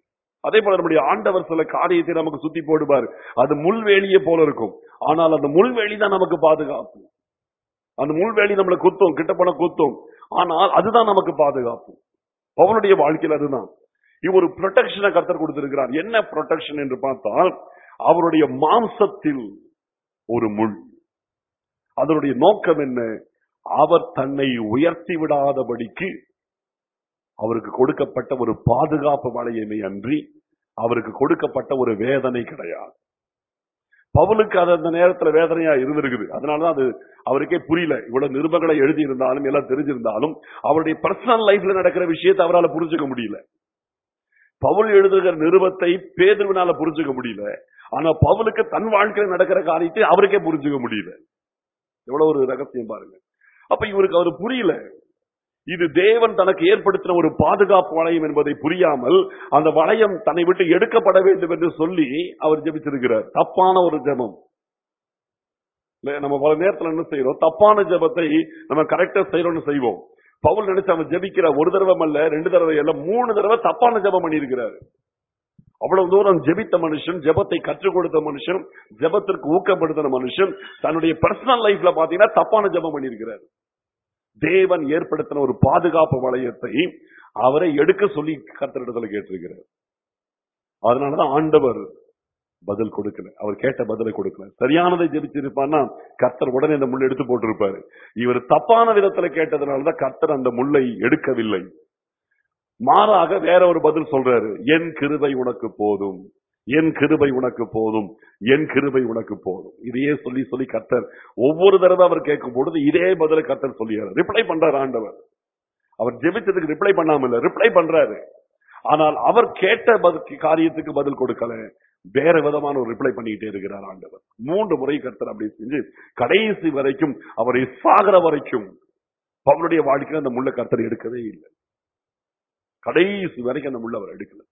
அதே போல நம்முடைய ஆண்டவர் சில காரியத்தை நமக்கு சுத்தி போடுவார் அது முள்வேலியை போல இருக்கும் ஆனால் அந்த முள்வேலி தான் நமக்கு பாதுகாப்பு அந்த முள்வேலி நம்மளை குத்தும் கிட்ட போன குத்தும் ஆனால் அதுதான் நமக்கு பாதுகாப்பு பவுனுடைய வாழ்க்கையில் அதுதான் இவர் ஒரு ப்ரொடெக்ஷனை கர்த்தர் கொடுத்திருக்கிறார் என்ன ப்ரொடெக்ஷன் என்று பார்த்தால் அவருடைய மாம்சத்தில் ஒரு முள் அதனுடைய நோக்கம் என்ன அவர் தன்னை உயர்த்தி விடாதபடிக்கு அவருக்கு கொடுக்கப்பட்ட ஒரு பாதுகாப்பு வளையமே அன்றி அவருக்கு கொடுக்கப்பட்ட ஒரு வேதனை கிடையாது பவுலுக்கு அது அந்த நேரத்துல வேதனையா இருந்திருக்குது அதனாலதான் அது அவருக்கே புரியல இவ்வளவு நிருபங்களை எழுதி இருந்தாலும் எல்லாம் தெரிஞ்சிருந்தாலும் அவருடைய பர்சனல் லைஃப்ல நடக்கிற விஷயத்தை அவரால் புரிஞ்சுக்க முடியல பவுல் எழுதுகிற நிருபத்தை பேதுருவினால புரிஞ்சுக்க முடியல ஆனா பவுலுக்கு தன் வாழ்க்கையில் நடக்கிற காரியத்தை அவருக்கே புரிஞ்சுக்க முடியல எவ்வளவு ஒரு ரகசியம் பாருங்க அப்ப இவருக்கு அவர் புரியல இது தேவன் தனக்கு ஏற்படுத்தின ஒரு பாதுகாப்பு வளையம் என்பதை புரியாமல் அந்த வளையம் தன்னை விட்டு எடுக்கப்பட வேண்டும் என்று சொல்லி அவர் ஜெபிச்சிருக்கிறார் தப்பான ஒரு ஜெபம் இல்ல, நம்ம பல நேரத்துல என்ன செய்யறோம் தப்பான ஜெபத்தை நம்ம கரெக்டா செய்யறோம்னு செய்வோம் பவுல் நினைச்சு அவன் ஜெபிக்கிற ஒரு தடவை அல்ல ரெண்டு தடவை அல்ல மூணு தடவை தப்பான ஜெபம் பண்ணியிருக்கிறாரு அவ்வளவு தூரம் ஜெபித்த மனுஷன் ஜெபத்தை கற்றுக் கொடுத்த மனுஷன் ஜெபத்திற்கு ஊக்கப்படுத்தின மனுஷன் தன்னுடைய பர்சனல் லைஃப்ல பாத்தீங்கன்னா தப்பான ஜெபம் பண்ணியிருக்கிறார் தேவன் ஏற்படுத்தின ஒரு பாதுகாப்பு வளையத்தை அவரை எடுக்க சொல்லி கர்த்தரிடத்துல கேட்டிருக்கிறார் அதனாலதான் ஆண்டவர் பதில் கொடுக்கல அவர் கேட்ட பதிலை கொடுக்கல சரியானதை ஜெபிச்சிருப்பான்னா கர்த்தர் உடனே அந்த முள்ளை எடுத்து போட்டிருப்பாரு இவர் தப்பான விதத்துல கேட்டதுனாலதான் கர்த்தர் அந்த முள்ளை எடுக்கவில்லை மாறாக வேற ஒரு பதில் சொல்றாரு என் கிருபை உனக்கு போதும் என் கிருபை உனக்கு போதும் என் கிருபை உனக்கு போதும் இதையே சொல்லி சொல்லி கர்த்தர் ஒவ்வொரு தடவை அவர் கேட்கும் பொழுது இதே பதில கர்த்தர் சொல்லியாரு ரிப்ளை பண்றாரு ஆண்டவர் அவர் ஜெபிச்சதுக்கு ரிப்ளை பண்ணாம இல்ல ரிப்ளை பண்றாரு ஆனால் அவர் கேட்ட பதில் காரியத்துக்கு பதில் கொடுக்கல வேற விதமான ஒரு ரிப்ளை பண்ணிக்கிட்டே இருக்கிறார் ஆண்டவர் மூன்று முறை கர்த்தர் அப்படி செஞ்சு கடைசி வரைக்கும் அவரை சாகிற வரைக்கும் பவுனுடைய வாழ்க்கையில அந்த முள்ள கர்த்தர் எடுக்கவே இல்லை கடைசி வரைக்கும் அந்த முள்ள அவர் எடுக்கல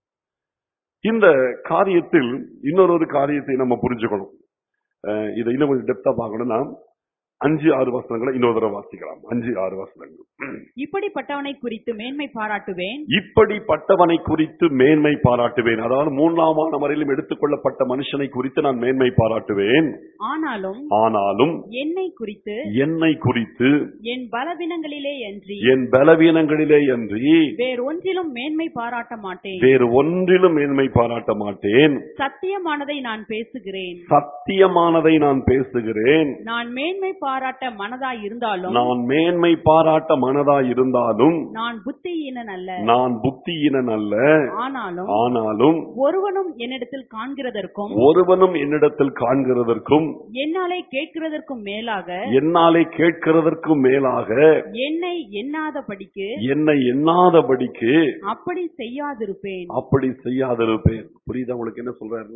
இந்த காரியத்தில் இன்னொரு ஒரு காரியத்தை நம்ம புரிஞ்சுக்கணும் அஹ் இதை இன்னும் கொஞ்சம் டெப்தா பார்க்கணும்னா அஞ்சு ஆறு வசனங்களை இன்னொரு தடவை வாசிக்கலாம் அஞ்சு ஆறு வசனங்கள் இப்படிப்பட்டவனை குறித்து மேன்மை பாராட்டுவேன் இப்படிப்பட்டவனை குறித்து மேன்மை பாராட்டுவேன் அதாவது மூன்றாம் வரையிலும் எடுத்துக்கொள்ளப்பட்ட மனுஷனை குறித்து நான் மேன்மை பாராட்டுவேன் ஆனாலும் ஆனாலும் என்னை குறித்து என்னை குறித்து என் பலவீனங்களிலே அன்றி என் பலவீனங்களிலே அன்றி வேறொன்றிலும் மேன்மை பாராட்ட மாட்டேன் வேறு ஒன்றிலும் மேன்மை பாராட்ட மாட்டேன் சத்தியமானதை நான் பேசுகிறேன் சத்தியமானதை நான் பேசுகிறேன் நான் மேன்மை பாராட்ட மனதாய் இருந்தாலும் நான் மேன்மை பாராட்ட மனதாய் இருந்தாலும் நான் புத்தியீனன் அல்ல நான் புத்தியினன் அல்ல ஆனாலும் ஆனாலும் ஒருவனும் என்னிடத்தில் காண்கிறதற்கும் ஒருவனும் என்னிடத்தில் காண்கிறதற்கும் என்னாலே கேட்கிறதற்கும் மேலாக என்னாலே கேட்கிறதற்கும் மேலாக என்னை எண்ணாதபடிக்கு என்னை எண்ணாதபடிக்கு அப்படி செய்யாதிருப்பேன் அப்படி செய்யாதிருப்பேன் புரியுதா உங்களுக்கு என்ன சொல்றாரு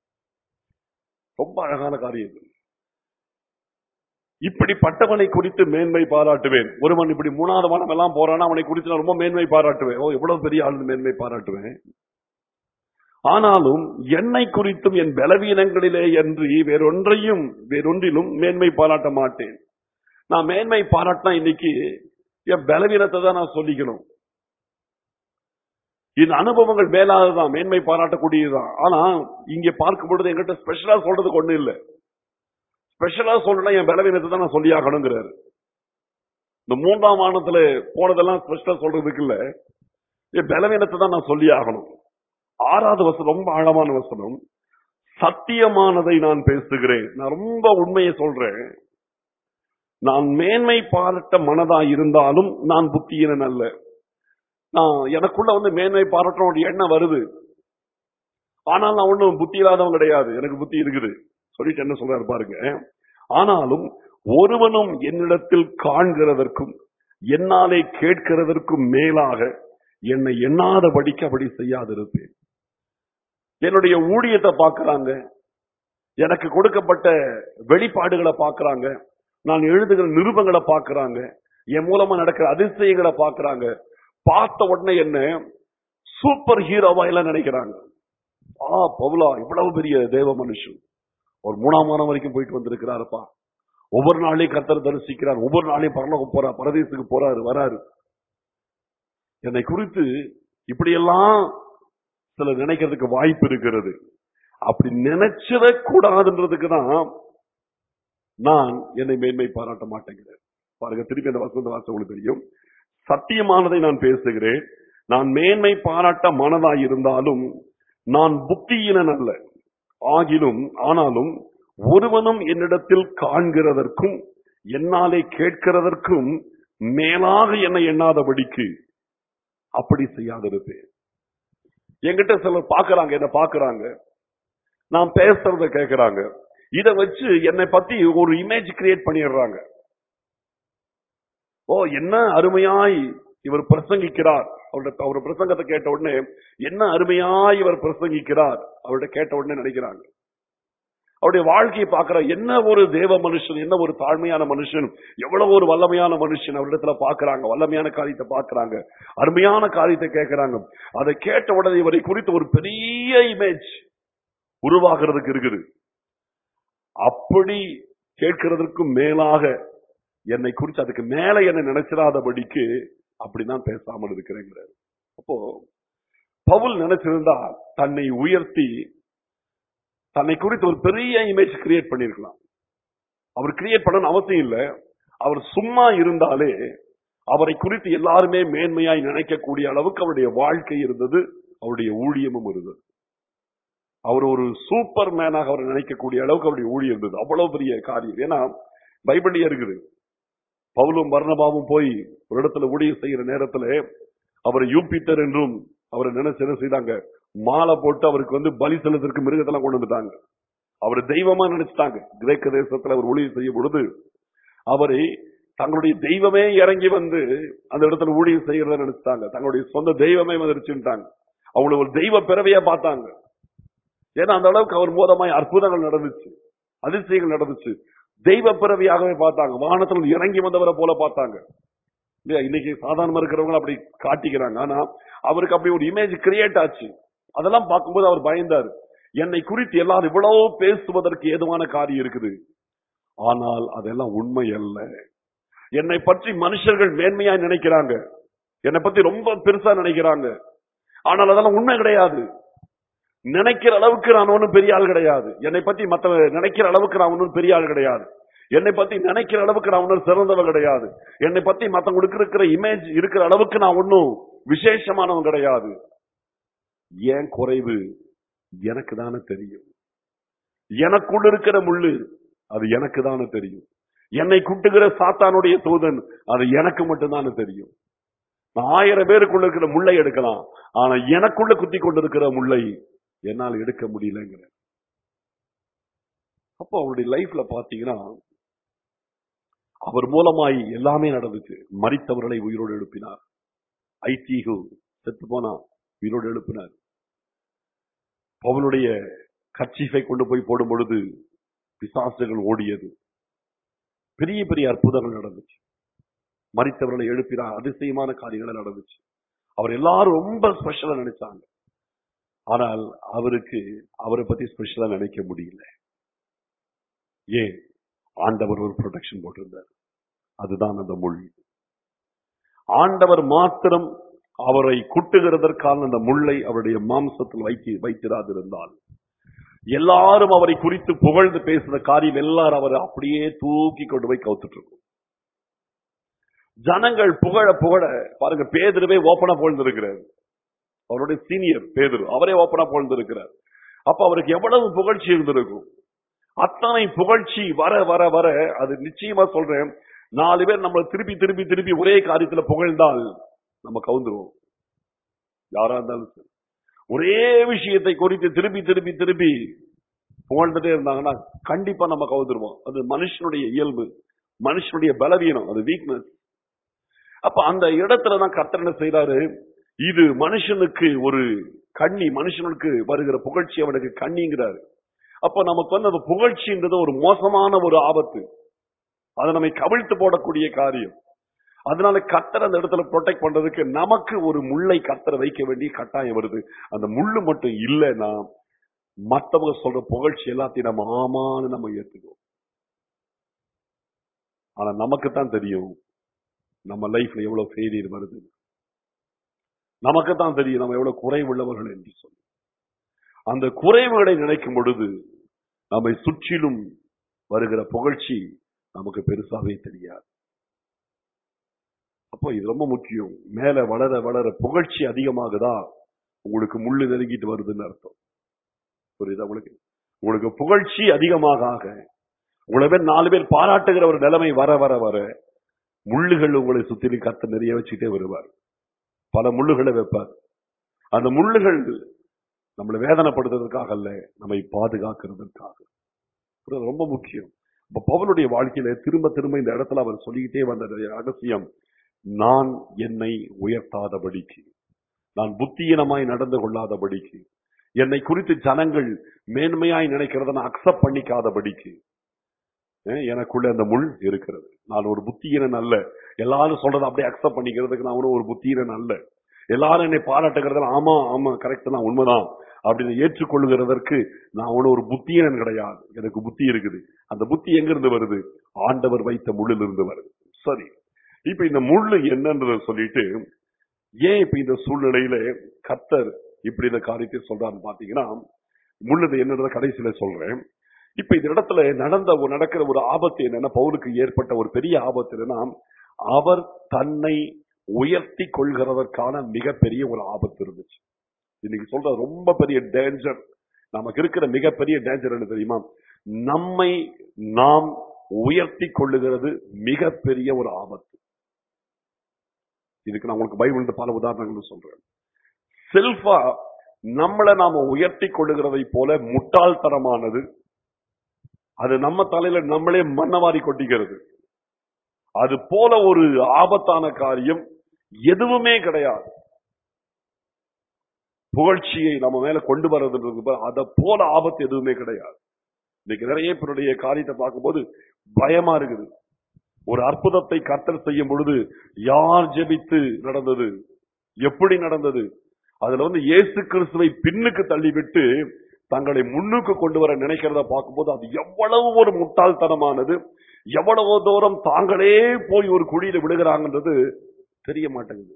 ரொம்ப அழகான காரியம் இது. இப்படிப்பட்டவனை குறித்து மேன்மை பாராட்டுவேன் ஒருவன் இப்படி மூணாவது வானம் எல்லாம் போறானா அவனை குறித்து நான் ரொம்ப மேன்மை பாராட்டுவேன் ஓ எவ்வளவு பெரிய ஆளு மேன்மை பாராட்டுவேன் ஆனாலும் என்னை குறித்தும் என் பலவீனங்களிலே அன்றி வேறொன்றையும் வேறொன்றிலும் மேன்மை பாராட்ட மாட்டேன் நான் மேன்மை பாராட்டினா இன்னைக்கு என் பலவீனத்தை தான் நான் சொல்லிக்கணும் இந்த அனுபவங்கள் மேலாததான் மேன்மை பாராட்டக்கூடியதுதான் ஆனா இங்க பார்க்கும் பொழுது என்கிட்ட ஸ்பெஷலா சொல்றதுக்கு ஒண்ணு இல்ல ஸ்பெஷலா சொல்றேன்னா என் பலவீனத்தை தான் நான் சொல்லியாகணுங்கிறாரு இந்த மூன்றாம் வானத்துல போனதெல்லாம் ஸ்பெஷலா சொல்றதுக்கு இல்ல என் பலவீனத்தை தான் நான் சொல்லியாகணும் ஆறாவது வசனம் ரொம்ப ஆழமான வசனம் சத்தியமானதை நான் பேசுகிறேன் நான் ரொம்ப உண்மையை சொல்றேன் நான் மேன்மை பாராட்ட மனதா இருந்தாலும் நான் புத்தியினன் அல்ல நான் எனக்குள்ள வந்து மேன்மை பாராட்டுற ஒரு எண்ணம் வருது ஆனால் நான் ஒண்ணும் புத்தி இல்லாதவன் கிடையாது எனக்கு புத்தி இருக்குது சொல்லிட்டு என்ன சொல்றாரு பாருங்க ஆனாலும் ஒருவனும் என்னிடத்தில் காண்கிறதற்கும் என்னாலே கேட்கிறதற்கும் மேலாக என்னை எண்ணாதபடிக்கு அப்படி செய்யாதிருப்பேன் என்னுடைய ஊழியத்தை பார்க்கறாங்க எனக்கு கொடுக்கப்பட்ட வெளிப்பாடுகளை பார்க்கறாங்க நான் எழுதுகிற நிருபங்களை பார்க்கறாங்க என் மூலமா நடக்கிற அதிசயங்களை பார்க்கறாங்க பார்த்த உடனே என்ன சூப்பர் ஹீரோவா எல்லாம் நினைக்கிறாங்க ஆ பவுலா இவ்வளவு பெரிய தேவ மனுஷன் ஒரு மூணாம் வாரம் வரைக்கும் போயிட்டு வந்திருக்கிறாருப்பா ஒவ்வொரு நாளையும் கர்த்தர் தரிசிக்கிறார் ஒவ்வொரு நாளையும் பரலோகம் போறார் பரதேசத்துக்கு போறாரு வராரு என்னை குறித்து இப்படியெல்லாம் சிலர் நினைக்கிறதுக்கு வாய்ப்பு இருக்கிறது அப்படி நினைச்சிட கூடாதுன்றதுக்கு தான் நான் என்னை மேன்மை பாராட்ட மாட்டேங்கிறேன் பாருங்க திருப்பி அந்த வசந்த வாசம் உங்களுக்கு தெரியும் சத்தியமானதை நான் பேசுகிறேன் நான் மேன்மை பாராட்ட மனதாய் இருந்தாலும் நான் புத்தியினன் அல்ல ஆகிலும் ஆனாலும் ஒருவனும் என்னிடத்தில் காண்கிறதற்கும் என்னாலே கேட்கிறதற்கும் மேலாக என்னை எண்ணாதபடிக்கு அப்படி செய்யாதிருப்பேன் என்கிட்ட சிலர் பாக்குறாங்க என்ன பாக்குறாங்க நான் பேசுறத கேட்கறாங்க இத வச்சு என்னை பத்தி ஒரு இமேஜ் கிரியேட் பண்ணிடுறாங்க ஓ என்ன அருமையாய் இவர் பிரசங்கிக்கிறார் அவருடைய அவர் பிரசங்கத்தை கேட்ட உடனே என்ன அருமையாய் இவர் பிரசங்கிக்கிறார் அவர்கிட்ட கேட்ட உடனே நினைக்கிறாங்க அவருடைய வாழ்க்கையை பார்க்கிற என்ன ஒரு தேவ மனுஷன் என்ன ஒரு தாழ்மையான மனுஷன் எவ்வளவு ஒரு வல்லமையான மனுஷன் அவரிடத்துல பாக்குறாங்க வல்லமையான காரியத்தை பாக்குறாங்க அருமையான காரியத்தை கேட்கிறாங்க அதை கேட்ட உடனே இவரை குறித்து ஒரு பெரிய இமேஜ் உருவாகிறதுக்கு இருக்குது அப்படி கேட்கிறதற்கும் மேலாக என்னை குறித்து அதுக்கு மேல என்னை நினைச்சிடாதபடிக்கு அப்படிதான் பேசாமல் இருக்கிறேங்கிறார் அப்போ பவுல் நினைச்சிருந்தா தன்னை உயர்த்தி தன்னை குறித்து ஒரு பெரிய இமேஜ் கிரியேட் பண்ணிருக்கலாம் அவர் கிரியேட் பண்ணணும் அவசியம் இல்லை அவர் சும்மா இருந்தாலே அவரை குறித்து எல்லாருமே மேன்மையாய் நினைக்கக்கூடிய அளவுக்கு அவருடைய வாழ்க்கை இருந்தது அவருடைய ஊழியமும் இருந்தது அவர் ஒரு சூப்பர் மேனாக அவர் நினைக்கக்கூடிய அளவுக்கு அவருடைய ஊழியம் இருந்தது அவ்வளவு பெரிய காரியம் ஏன்னா பைபிள்லயே இருக்குது பவுலும் வர்ணபாவும் போய் ஒரு இடத்துல ஊழியம் செய்யற நேரத்துல அவரை யூபிட்டர் என்றும் அவரை நினைச்சு என்ன செய்தாங்க மாலை போட்டு அவருக்கு வந்து பலி செலுத்திற்கு மிருகத்தெல்லாம் கொண்டு வந்துட்டாங்க அவர் தெய்வமா நினைச்சிட்டாங்க கிரேக்க தேசத்துல அவர் ஊழியம் செய்யும் பொழுது அவரை தங்களுடைய தெய்வமே இறங்கி வந்து அந்த இடத்துல ஊழியம் செய்யறத நினைச்சிட்டாங்க தங்களுடைய சொந்த தெய்வமே வந்துருச்சுட்டாங்க அவங்களை ஒரு தெய்வ பிறவையா பார்த்தாங்க ஏன்னா அந்த அளவுக்கு அவர் மூலமாய் அற்புதங்கள் நடந்துச்சு அதிசயங்கள் நடந்துச்சு தெய்வ பிறவியாகவே பார்த்தாங்க வானத்தில் இறங்கி வந்தவரை போல பார்த்தாங்க இல்லையா இன்னைக்கு சாதாரணமா இருக்கிறவங்க அப்படி காட்டிக்கிறாங்க ஆனா அவருக்கு அப்படி ஒரு இமேஜ் கிரியேட் ஆச்சு அதெல்லாம் பார்க்கும்போது அவர் பயந்தார் என்னை குறித்து எல்லாரும் இவ்வளவு பேசுவதற்கு ஏதுவான காரியம் இருக்குது ஆனால் அதெல்லாம் உண்மை அல்ல என்னை பற்றி மனுஷர்கள் மேன்மையா நினைக்கிறாங்க என்னை பத்தி ரொம்ப பெருசா நினைக்கிறாங்க ஆனால் அதெல்லாம் உண்மை கிடையாது நினைக்கிற அளவுக்கு நான் ஒன்றும் பெரிய ஆள் கிடையாது என்னை பத்தி மத்த நினைக்கிற அளவுக்கு நான் ஒன்றும் பெரிய ஆள் கிடையாது என்னை பத்தி நினைக்கிற அளவுக்கு நான் ஒன்றும் சிறந்தவன் கிடையாது என்னை பத்தி மத்தவங்களுக்கு இருக்கிற இமேஜ் இருக்கிற அளவுக்கு நான் ஒன்றும் விசேஷமானவன் கிடையாது ஏன் குறைவு எனக்கு தானே தெரியும் எனக்குள்ள இருக்கிற முள்ளு அது எனக்கு தானே தெரியும் என்னை குட்டுகிற சாத்தானுடைய தூதன் அது எனக்கு மட்டும்தானே தெரியும் நான் ஆயிரம் பேருக்குள்ள இருக்கிற முள்ளை எடுக்கலாம் ஆனா எனக்குள்ள குத்தி கொண்டிருக்கிற முள்ளை என்னால் எடுக்க முடியலங்கிற அப்போ அவருடைய லைஃப்ல பாத்தீங்கன்னா அவர் மூலமாய் எல்லாமே நடந்துச்சு மறித்தவர்களை உயிரோடு எழுப்பினார் ஐசிஹு செத்து போனா உயிரோடு எழுப்பினார் பவுலுடைய கட்சிஃபை கொண்டு போய் போடும் பொழுது பிசாசுகள் ஓடியது பெரிய பெரிய அற்புதங்கள் நடந்துச்சு மறித்தவர்களை எழுப்பினார் அதிசயமான காரியங்கள் நடந்துச்சு அவர் எல்லாரும் ரொம்ப ஸ்பெஷலா நினைச்சாங்க ஆனால் அவருக்கு அவரை பத்தி ஸ்பெஷலா நினைக்க முடியல ஏன் ஆண்டவர் ஒரு ப்ரொடெக்ஷன் போட்டிருந்தார் அதுதான் அந்த மொழி ஆண்டவர் மாத்திரம் அவரை குட்டுகிறதற்கான அந்த முள்ளை அவருடைய மாம்சத்தில் வைக்க வைத்திராதிருந்தால் எல்லாரும் அவரை குறித்து புகழ்ந்து பேசுற காரியம் எல்லாரும் அவர் அப்படியே தூக்கி கொண்டு போய் கவுத்துட்டு இருக்கும் ஜனங்கள் புகழ புகழ பாருங்க பேதுருவே ஓப்பனா புகழ்ந்திருக்கிறார் அவருடைய சீனியர் பேதுரு அவரே ஓப்பனா புகழ்ந்திருக்கிறார் அப்ப அவருக்கு எவ்வளவு புகழ்ச்சி இருந்திருக்கும் அத்தனை புகழ்ச்சி வர வர வர அது நிச்சயமா சொல்றேன் நாலு பேர் நம்மளை திருப்பி திருப்பி திருப்பி ஒரே காரியத்துல புகழ்ந்தால் நம்ம கவுந்துருவோம் யாரா இருந்தாலும் சரி ஒரே விஷயத்தை குறித்து திருப்பி திருப்பி திருப்பி புகழ்ந்துட்டே இருந்தாங்கன்னா கண்டிப்பா நம்ம கவுந்துருவோம் அது மனுஷனுடைய இயல்பு மனுஷனுடைய பலவீனம் அது வீக்னஸ் அப்ப அந்த இடத்துல தான் கர்த்தர் என்ன செய்யறாரு இது மனுஷனுக்கு ஒரு கண்ணி மனுஷனுக்கு வருகிற புகழ்ச்சி அவனுக்கு கண்ணிங்கிறாரு அப்ப நமக்கு வந்து அந்த புகழ்ச்சின்றது ஒரு மோசமான ஒரு ஆபத்து அதை நம்மை கவிழ்த்து போடக்கூடிய காரியம் அதனால கத்தர் அந்த இடத்துல ப்ரொடெக்ட் பண்றதுக்கு நமக்கு ஒரு முள்ளை கத்தரை வைக்க வேண்டிய கட்டாயம் வருது அந்த முள்ளு மட்டும் இல்லைன்னா மத்தவங்க சொல்ற புகழ்ச்சி எல்லாத்தையும் நம்ம ஆமான்னு நம்ம ஏத்துக்குவோம் ஆனா நமக்கு தான் தெரியும் நம்ம லைஃப்ல எவ்வளவு ஃபெயிலியர் வருது நமக்கு தான் தெரியும் நம்ம எவ்வளவு குறைவுள்ளவர்கள் என்று சொல்லி அந்த குறைவுகளை நினைக்கும் பொழுது நம்மை சுற்றிலும் வருகிற புகழ்ச்சி நமக்கு பெருசாவே தெரியாது அப்போ இது ரொம்ப முக்கியம் மேல வளர வளர புகழ்ச்சி அதிகமாகுதா உங்களுக்கு முள்ளு நெருங்கிட்டு வருதுன்னு அர்த்தம் புரியுதா உங்களுக்கு உங்களுக்கு புகழ்ச்சி அதிகமாக ஆக உங்களை பேர் நாலு பேர் பாராட்டுகிற ஒரு நிலைமை வர வர வர முள்ளுகள் உங்களை சுத்திலும் கத்த நிறைய வச்சுட்டே வருவார் பல முள்ளுகளை வைப்பார் அந்த முள்ளுகள் நம்மளை வேதனைப்படுத்துறதுக்காக அல்ல நம்மை பாதுகாக்கிறதுக்காக இது ரொம்ப முக்கியம் இப்ப பவுலுடைய வாழ்க்கையில திரும்ப திரும்ப இந்த இடத்துல அவர் சொல்லிக்கிட்டே வந்த ரகசியம் நான் என்னை உயர்த்தாதபடிக்கு நான் புத்தியீனமாய் நடந்து கொள்ளாதபடிக்கு என்னை குறித்து ஜனங்கள் மேன்மையாய் நினைக்கிறத நான் அக்செப்ட் பண்ணிக்காதபடிக்கு அஹ் எனக்குள்ள அந்த முள் இருக்கிறது நான் ஒரு புத்தியீனன் அல்ல எல்லாரும் சொல்றதை அப்படியே அக்செப்ட் பண்ணிக்கிறதுக்கு நான் ஒன்றும் ஒரு புத்தியீனன் அல்ல எல்லாரும் என்னை பாராட்டுகிறதுல ஆமா ஆமா கரெக்ட் தான் உண்மைதான் அப்படின்னு ஏற்றுக்கொள்ளுகிறதற்கு நான் ஒன்றும் ஒரு புத்தியீனன் கிடையாது எனக்கு புத்தி இருக்குது அந்த புத்தி எங்கிருந்து வருது ஆண்டவர் வைத்த முள்ளில் இருந்து வருது சரி இப்ப இந்த முள்ளு என்னன்றத சொல்லிட்டு ஏன் இப்ப இந்த சூழ்நிலையில கர்த்தர் இப்படி இந்த காரியத்தை சொல்றான்னு பாத்தீங்கன்னா முள்ளது என்னன்றத கடைசியில சொல்றேன் இப்ப இந்த இடத்துல நடந்த ஒரு நடக்கிற ஒரு ஆபத்து என்னன்னா பவுலுக்கு ஏற்பட்ட ஒரு பெரிய ஆபத்து என்னன்னா அவர் தன்னை உயர்த்தி கொள்கிறதற்கான மிகப்பெரிய ஒரு ஆபத்து இருந்துச்சு இன்னைக்கு சொல்ற ரொம்ப பெரிய டேஞ்சர் நமக்கு இருக்கிற மிகப்பெரிய டேஞ்சர் என்ன தெரியுமா நம்மை நாம் உயர்த்தி கொள்ளுகிறது மிகப்பெரிய ஒரு ஆபத்து இதுக்கு நான் உங்களுக்கு பைபிள் பல உதாரணங்கள் சொல்றேன் செல்ஃபா நம்மளை நாம உயர்த்தி கொள்ளுகிறதை போல முட்டாள்தனமானது அது நம்ம தலையில நம்மளே மண்ணவாரி கொட்டிக்கிறது அது போல ஒரு ஆபத்தான காரியம் எதுவுமே கிடையாது புகழ்ச்சியை நம்ம மேல கொண்டு வர்றதுன்றது அதை போல ஆபத்து எதுவுமே கிடையாது இன்னைக்கு நிறைய பேருடைய காரியத்தை பார்க்கும்போது பயமா இருக்குது ஒரு அற்புதத்தை கர்த்தர் செய்யும் பொழுது யார் ஜெபித்து நடந்தது எப்படி நடந்தது அதுல வந்து இயேசு கிறிஸ்துவை பின்னுக்கு தள்ளிவிட்டு தங்களை முன்னுக்கு கொண்டு வர நினைக்கிறத பார்க்கும்போது அது எவ்வளவு ஒரு முட்டாள்தனமானது எவ்வளவு தூரம் தாங்களே போய் ஒரு குழியில விழுகிறாங்கன்றது தெரிய மாட்டேங்குது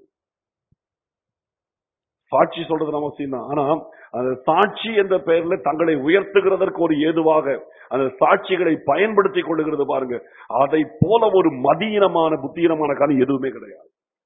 சாட்சி சொல்றது நம்ம அவசியம் தான் ஆனா அந்த சாட்சி என்ற பெயர்ல தங்களை உயர்த்துகிறதற்கு ஒரு ஏதுவாக அந்த சாட்சிகளை பயன்படுத்திக் கொள்ளுகிறது பாருங்க அதை போல ஒரு மதியீனமான புத்தீனமான காரியம் எதுவுமே கிடையாது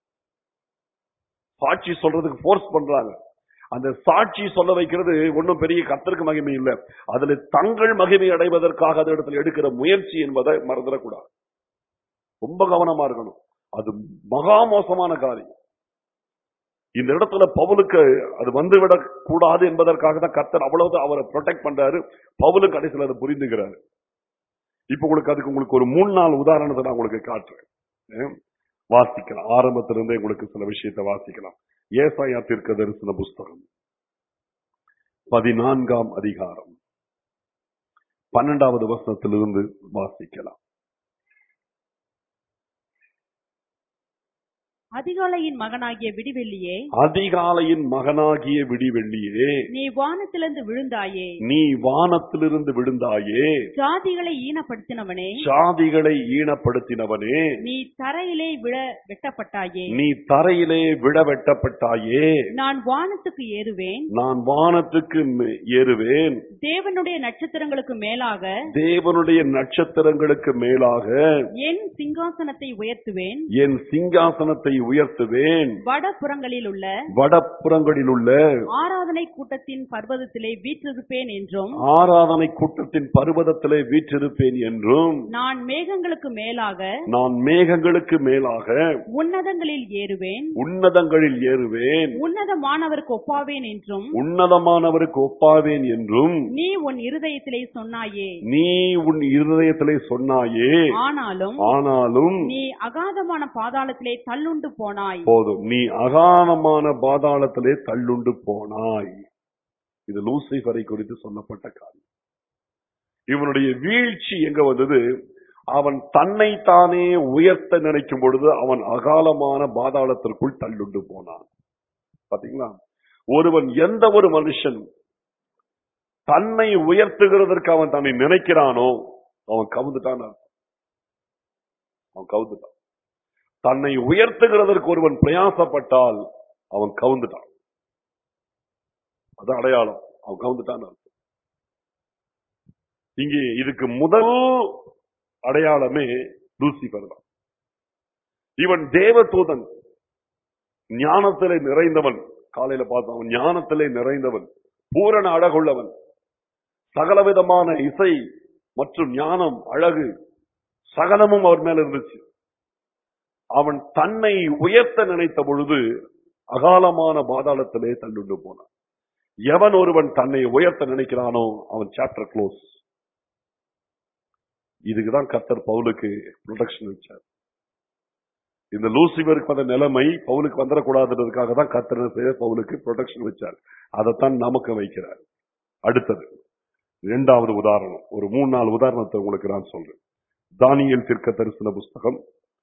சாட்சி சொல்றதுக்கு ஃபோர்ஸ் பண்றாங்க அந்த சாட்சி சொல்ல வைக்கிறது ஒன்றும் பெரிய கத்தருக்கு மகிமை இல்லை அதுல தங்கள் மகிமை அடைவதற்காக அந்த இடத்துல எடுக்கிற முயற்சி என்பதை மறந்துடக்கூடாது ரொம்ப கவனமா இருக்கணும் அது மகா மோசமான காரியம் இந்த இடத்துல பவுலுக்கு அது வந்துவிடக் கூடாது என்பதற்காக தான் கர்த்தர் அவ்வளவு அவரை ப்ரொடெக்ட் பண்றாரு பவுலும் கடைசியில் அதை புரிந்துகிறாரு இப்ப உங்களுக்கு அதுக்கு உங்களுக்கு ஒரு மூணு நாள் உதாரணத்தை நான் உங்களுக்கு காட்டுறேன் ஏன்? வாசிக்கலாம் ஆரம்பத்திலிருந்தே உங்களுக்கு சில விஷயத்தை வாசிக்கலாம் ஏசாயா தீர்க்க தரிசன புஸ்தகம் பதினான்காம் அதிகாரம் பன்னெண்டாவது வசனத்திலிருந்து வாசிக்கலாம் அதிகாலையின் மகனாகிய விடிவெள்ளியே அதிகாலையின் மகனாகிய விடிவெள்ளியே நீ வானத்திலிருந்து விழுந்தாயே நீ வானத்திலிருந்து விழுந்தாயே ஜாதிகளை ஈனப்படுத்தினவனே சாதிகளை ஈனப்படுத்தினவனே நீ தரையிலே விழ வெட்டப்பட்டாயே நீ தரையிலே விட வெட்டப்பட்டாயே நான் வானத்துக்கு ஏறுவேன் நான் வானத்துக்கு மே- ஏறுவேன் தேவனுடைய நட்சத்திரங்களுக்கு மேலாக தேவனுடைய நட்சத்திரங்களுக்கு மேலாக என் சிங்காசனத்தை உயர்த்துவேன் என் சிங்காசனத்தை உயர்த்துவேன் வடபுறங்களில் உள்ள வடப்புறங்களில் உள்ள ஆராதனை கூட்டத்தின் பர்வதத்திலே வீற்றிருப்பேன் என்றும் ஆராதனை கூட்டத்தின் பர்வதத்திலே வீற்றிருப்பேன் என்றும் நான் மேகங்களுக்கு மேலாக நான் மேகங்களுக்கு மேலாக உன்னதங்களில் ஏறுவேன் உன்னதங்களில் ஏறுவேன் உன்னதமானவருக்கு ஒப்பாவேன் என்றும் உன்னதமானவருக்கு ஒப்பாவேன் என்றும் நீ உன் இருதயத்திலே சொன்னாயே நீ உன் இருதயத்திலே சொன்னாயே ஆனாலும் ஆனாலும் நீ அகாதமான பாதாளத்திலே தள்ளுண்டு போனாய் போதும் நீ அகானமான பாதாளத்திலே தள்ளுண்டு போனாய் இது லூசிஃபரை குறித்து சொல்லப்பட்ட காரியம் இவனுடைய வீழ்ச்சி எங்க வந்தது அவன் தன்னை தானே உயர்த்த நினைக்கும் பொழுது அவன் அகாலமான பாதாளத்திற்குள் தள்ளுண்டு போனான் பாத்தீங்களா ஒருவன் எந்த ஒரு மனுஷன் தன்னை உயர்த்துகிறதற்கு அவன் தன்னை நினைக்கிறானோ அவன் கவுந்துட்டான் அர்த்தம். அவன் கவுந்துட்டான் தன்னை உயர்த்துகிறதற்கு ஒருவன் பிரயாசப்பட்டால் அவன் கவுந்துட்டான் அது அடையாளம் அவன் கவுந்துட்டான் அர்த்தம். இங்கே இதுக்கு முதல் அடையாளமே லூசிபர் தான் இவன் தேவதூதன் ஞானத்திலே நிறைந்தவன் காலையில பார்த்தோம் அவன் ஞானத்திலே நிறைந்தவன் பூரண அழகுள்ளவன் சகலவிதமான இசை மற்றும் ஞானம் அழகு சகலமும் அவர் மேல இருந்துச்சு அவன் தன்னை உயர்த்த நினைத்த பொழுது அகாலமான பாதாளத்திலே தள்ளுண்டு போனான் எவன் ஒருவன் தன்னை உயர்த்த நினைக்கிறானோ அவன் சாப்டர் க்ளோஸ் இதுக்குதான் கர்த்தர் பவுலுக்கு ப்ரொடெக்ஷன் வச்சார் இந்த லூசிபருக்கு வந்த நிலைமை பவுலுக்கு வந்துடக்கூடாதுன்றதுக்காக தான் கர்த்தர் என்ன செய்ய பவுலுக்கு ப்ரொடெக்ஷன் வச்சார் அதைத்தான் நமக்கு வைக்கிறார் அடுத்தது இரண்டாவது உதாரணம் ஒரு மூணு நாலு உதாரணத்தை உங்களுக்கு நான் சொல்றேன் தானியல் தீர்க்க தரிசன புஸ்தகம்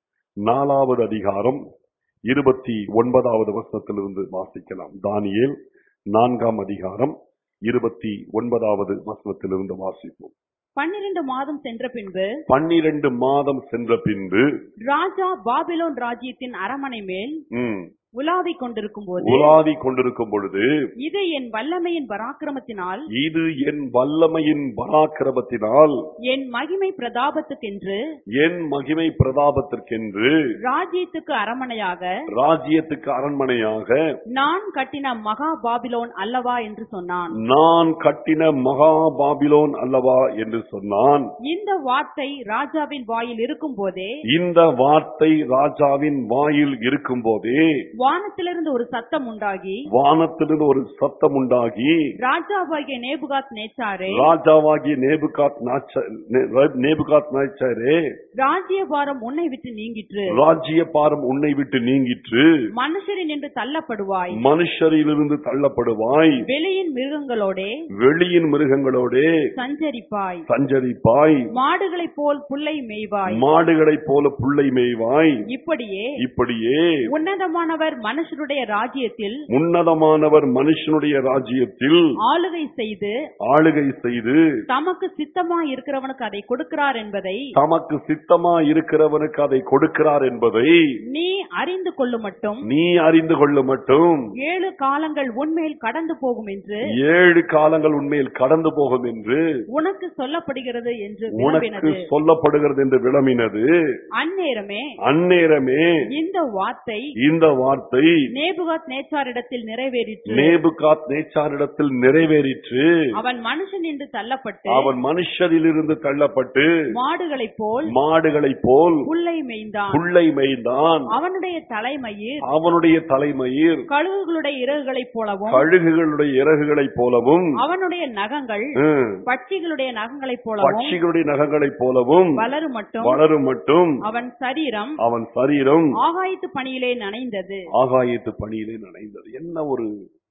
நாலாவது அதிகாரம் இருபத்தி ஒன்பதாவது வசனத்திலிருந்து வாசிக்கலாம் தானியேல் நான்காம் அதிகாரம் இருபத்தி ஒன்பதாவது வசனத்திலிருந்து வாசிப்போம் பன்னிரண்டு மாதம் சென்ற பின்பு பன்னிரண்டு மாதம் சென்ற பின்பு ராஜா பாபிலோன் ராஜ்யத்தின் அரமனை மேல் ம், உலாவிக் கொண்டிருக்கும் போது உலாவிக் கொண்டிருக்கும் பொழுது இது என் வல்லமையின் பராக்கிரமத்தினால் இது என் வல்லமையின் பராக்கிரமத்தினால் என் மகிமை பிரதாபத்துக்கென்று என் மகிமை பிரதாபத்திற்கென்று ராஜ்யத்துக்கு அரமனையாக ராஜ்யத்துக்கு அரண்மனையாக நான் கட்டின மகா பாபிலோன் அல்லவா என்று சொன்னான் நான் கட்டின மகா பாபிலோன் அல்லவா என்று சொன்னான் இந்த வார்த்தை ராஜாவின் வாயில் இருக்கும் போதே இந்த வார்த்தை ராஜாவின் வாயில் இருக்கும் போதே வானத்திலிருந்து ஒரு சத்தம் உண்டாகி வானத்திலிருந்து ஒரு சத்தம் உண்டாகி ராஜாவாகிய நேபுகாத் நேச்சாரே ராஜாவாகிய நேபுகாத் நாச்ச- நே- நேபுகாத் நாச்சாரே ராஜ்யபாரம் உன்னை விட்டு நீங்கிற்று ராஜ்ய பாரம் உன்னை விட்டு நீங்கிற்று மனுஷரின் என்று தள்ளப்படுவாய் மனுஷரிலிருந்து தள்ளப்படுவாய் வெளியின் மிருகங்களோடே வெளியின் மிருகங்களோடே சஞ்சரிப்பாய் சஞ்சரிப்பாய் மாடுகளைப் போல் புல்லை மேய்வாய் மாடுகளைப் போல புல்லை மேய்வாய் இப்படியே இப்படியே உன்னதமானவர் மனுஷருடைய ராஜ்யத்தில் உன்னதமானவர் மனுஷனுடைய ராஜ்யத்தில் ஆளுகை செய்து ஆளுகை செய்து தமக்கு சித்தமாய் இருக்கிறவனுக்கு அதை கொடுக்கிறார் என்பதை தமக்கு சித்தமா இருக்கிறவனுக்கு அதை கொடுக்கிறார் என்பதை நீ அறிந்து கொள்ளும் மட்டும் நீ அறிந்து கொள்ள மட்டும் ஏழு காலங்கள் உன்மேல் கடந்து போகும் என்று ஏழு காலங்கள் உண்மையில் கடந்து போகும் என்று உனக்கு சொல்லப்படுகிறது என்று உனக்கு விளம்பினது சொல்லப்படுகிறது என்று விளம்பினது அந்நேரமே அந்நேரமே இந்த வார்த்தை இந்த வார்த்தை நேபுகாத் நேச்சாரிடத்தில் நிறைவேறிற்று நேபுகாத் நேச்சாரிடத்தில் நிறைவேறிற்று அவன் மனுஷன் என்று தள்ளப்பட்டு அவன் மனுஷரிலிருந்து தள்ளப்பட்டு மாடுகளைப் போல் மாடுகளைப் போல் புல்லை மேய்ந்தான் புல்லை மேய்ந்தான் அவனுடைய தலைமயிர் அவனுடைய தலைமயிர் கழுகுகளுடைய இறகுகளைப் போலவும் கழுகுகளுடைய இறகுகளைப் போலவும் அவனுடைய நகங்கள் ம், பட்சிகளுடைய நகங்களைப் போலவும் பட்சிகளுடைய நகங்களைப் போலவும் வளரும் மட்டும் வளரும் மட்டும் அவன் சரீரம் அவன் சரீரம் ஆகாயத்து பணியிலே நனைந்தது ஆகாயத்து பணியிலே நனைந்தது என்ன ஒரு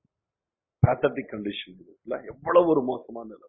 பேத்தட்டிக் கண்டிஷன் இல்ல எவ்வளவு ஒரு மோசமான நிலை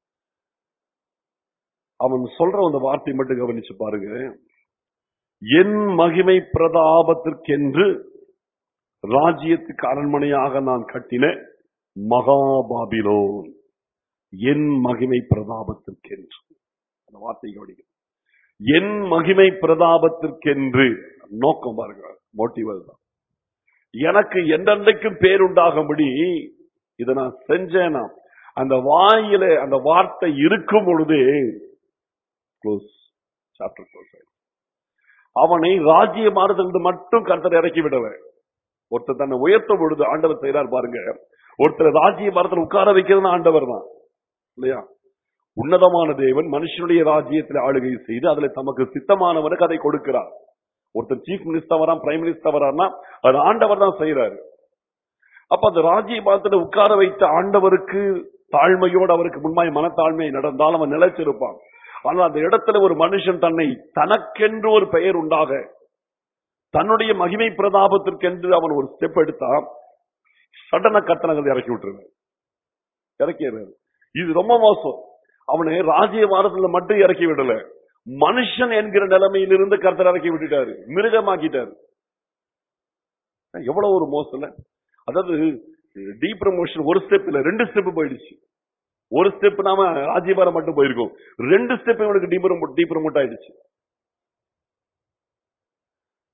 அவன் சொல்ற அந்த வார்த்தை மட்டும் கவனிச்சு பாருங்க என் மகிமை பிரதாபத்திற்கென்று ராஜ்யத்துக்கு அரண்மனையாக நான் கட்டின மகாபாபிலோன் என் மகிமை பிரதாபத்திற்கென்று அந்த வார்த்தை கவனிக்க என் மகிமை பிரதாபத்திற்கென்று நோக்கம் பாருங்க மோட்டிவ் தான் எனக்கு என்றென்றைக்கும் பேருண்டாகும்படி இதை நான் செஞ்சேனா அந்த வாயில அந்த வார்த்தை இருக்கும் பொழுதே க்ளோஸ் சாப்டர் க்ளோஸ் அவனை ராஜ்ய மாறுதல் மட்டும் கர்த்தர் இறக்கி விடவன் ஒருத்தர் தன்னை உயர்த்தும் பொழுது ஆண்டவர் செய்றார் பாருங்க ஒருத்தர் ராஜ்ய மரத்தில் உட்கார வைக்கிறது ஆண்டவர் தான் இல்லையா உன்னதமான தேவன் மனுஷனுடைய ராஜ்யத்தில் ஆளுகை செய்து அதுல தமக்கு சித்தமானவனுக்கு அதை கொடுக்கிறார் ஒருத்தர் சீஃப் மினிஸ்டர் வரா பிரைம் மினிஸ்டர் வரான்னா அது ஆண்டவர் தான் செய்யறாரு அப்ப அந்த ராஜ்ய பாதத்துல உட்கார வைத்த ஆண்டவருக்கு தாழ்மையோடு அவருக்கு முன்பாய் மனத்தாழ்மை நடந்தால் அவன் நிலைச்சிருப்பான் ஆனால் அந்த இடத்துல ஒரு மனுஷன் தன்னை தனக்கென்று ஒரு பெயர் உண்டாக தன்னுடைய மகிமை பிரதாபத்திற்கென்று அவன் ஒரு ஸ்டெப் எடுத்தா சடன கட்டணங்களை இறக்கி விட்டுருவார் இறக்கிடுறாரு இது ரொம்ப மோசம் அவனை ராஜ்ய வாரத்துல மட்டும் இறக்கி விடல மனுஷன் என்கிற நிலைமையிலிருந்து கர்த்தர் இறக்கி விட்டுட்டாரு மிருகமாக்கிட்டாரு எவ்வளவு ஒரு மோசம் இல்ல அதாவது டீ ப்ரமோஷன் ஒரு ஸ்டெப் இல்ல ரெண்டு ஸ்டெப் போயிடுச்சு ஒரு ஸ்டெப் நாம ராஜ்யபாரம் மட்டும் போயிருக்கோம் ரெண்டு ஸ்டெப் இவனுக்கு டீ ப்ரமோட் டீ ப்ரமோட் ஆயிடுச்சு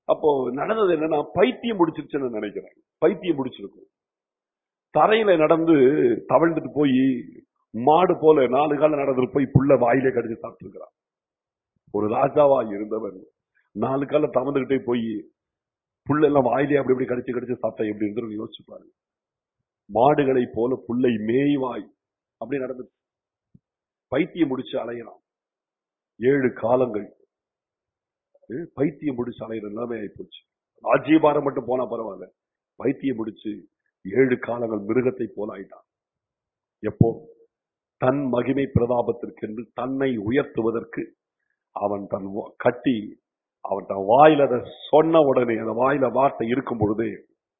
அப்போ நடந்தது என்னன்னா பைத்தியம் முடிச்சிருச்சுன்னு நினைக்கிறேன் பைத்தியம் முடிச்சிருக்கும் தரையில நடந்து தவழ்ந்துட்டு போய் மாடு போல நாலு காலம் நடந்துட்டு போய் புள்ள வாயிலே கடிச்சு சாப்பிட்டுருக்கிறான் ஒரு ராஜாவா இருந்தவன் நாலு காலம் தவந்துகிட்டே போய் புல்ல எல்லாம் வாயிலே அப்படி இப்படி கடிச்சு கடிச்சு சாப்பிட்டா எப்படி இருந்து யோசிச்சு பாருங்க மாடுகளை போல புல்லை மேய்வாய் அப்படி நடந்து பைத்தியம் முடிச்சு அலையறான் ஏழு காலங்கள் ஏ, பைத்தியம் முடிச்சு அலையிற நிலைமை ஆயிப்போச்சு ராஜ்யபாரம் மட்டும் போனா பரவாயில்ல பைத்தியம் முடிச்சு ஏழு காலங்கள் மிருகத்தை போல ஆயிட்டான் எப்போ தன் மகிமை பிரதாபத்திற்கென்று தன்னை உயர்த்துவதற்கு அவன் தன் வா- கட்டி அவன் தன் வாயில அதை சொன்ன உடனே அந்த வாயில வார்த்தை இருக்கும் பொழுதே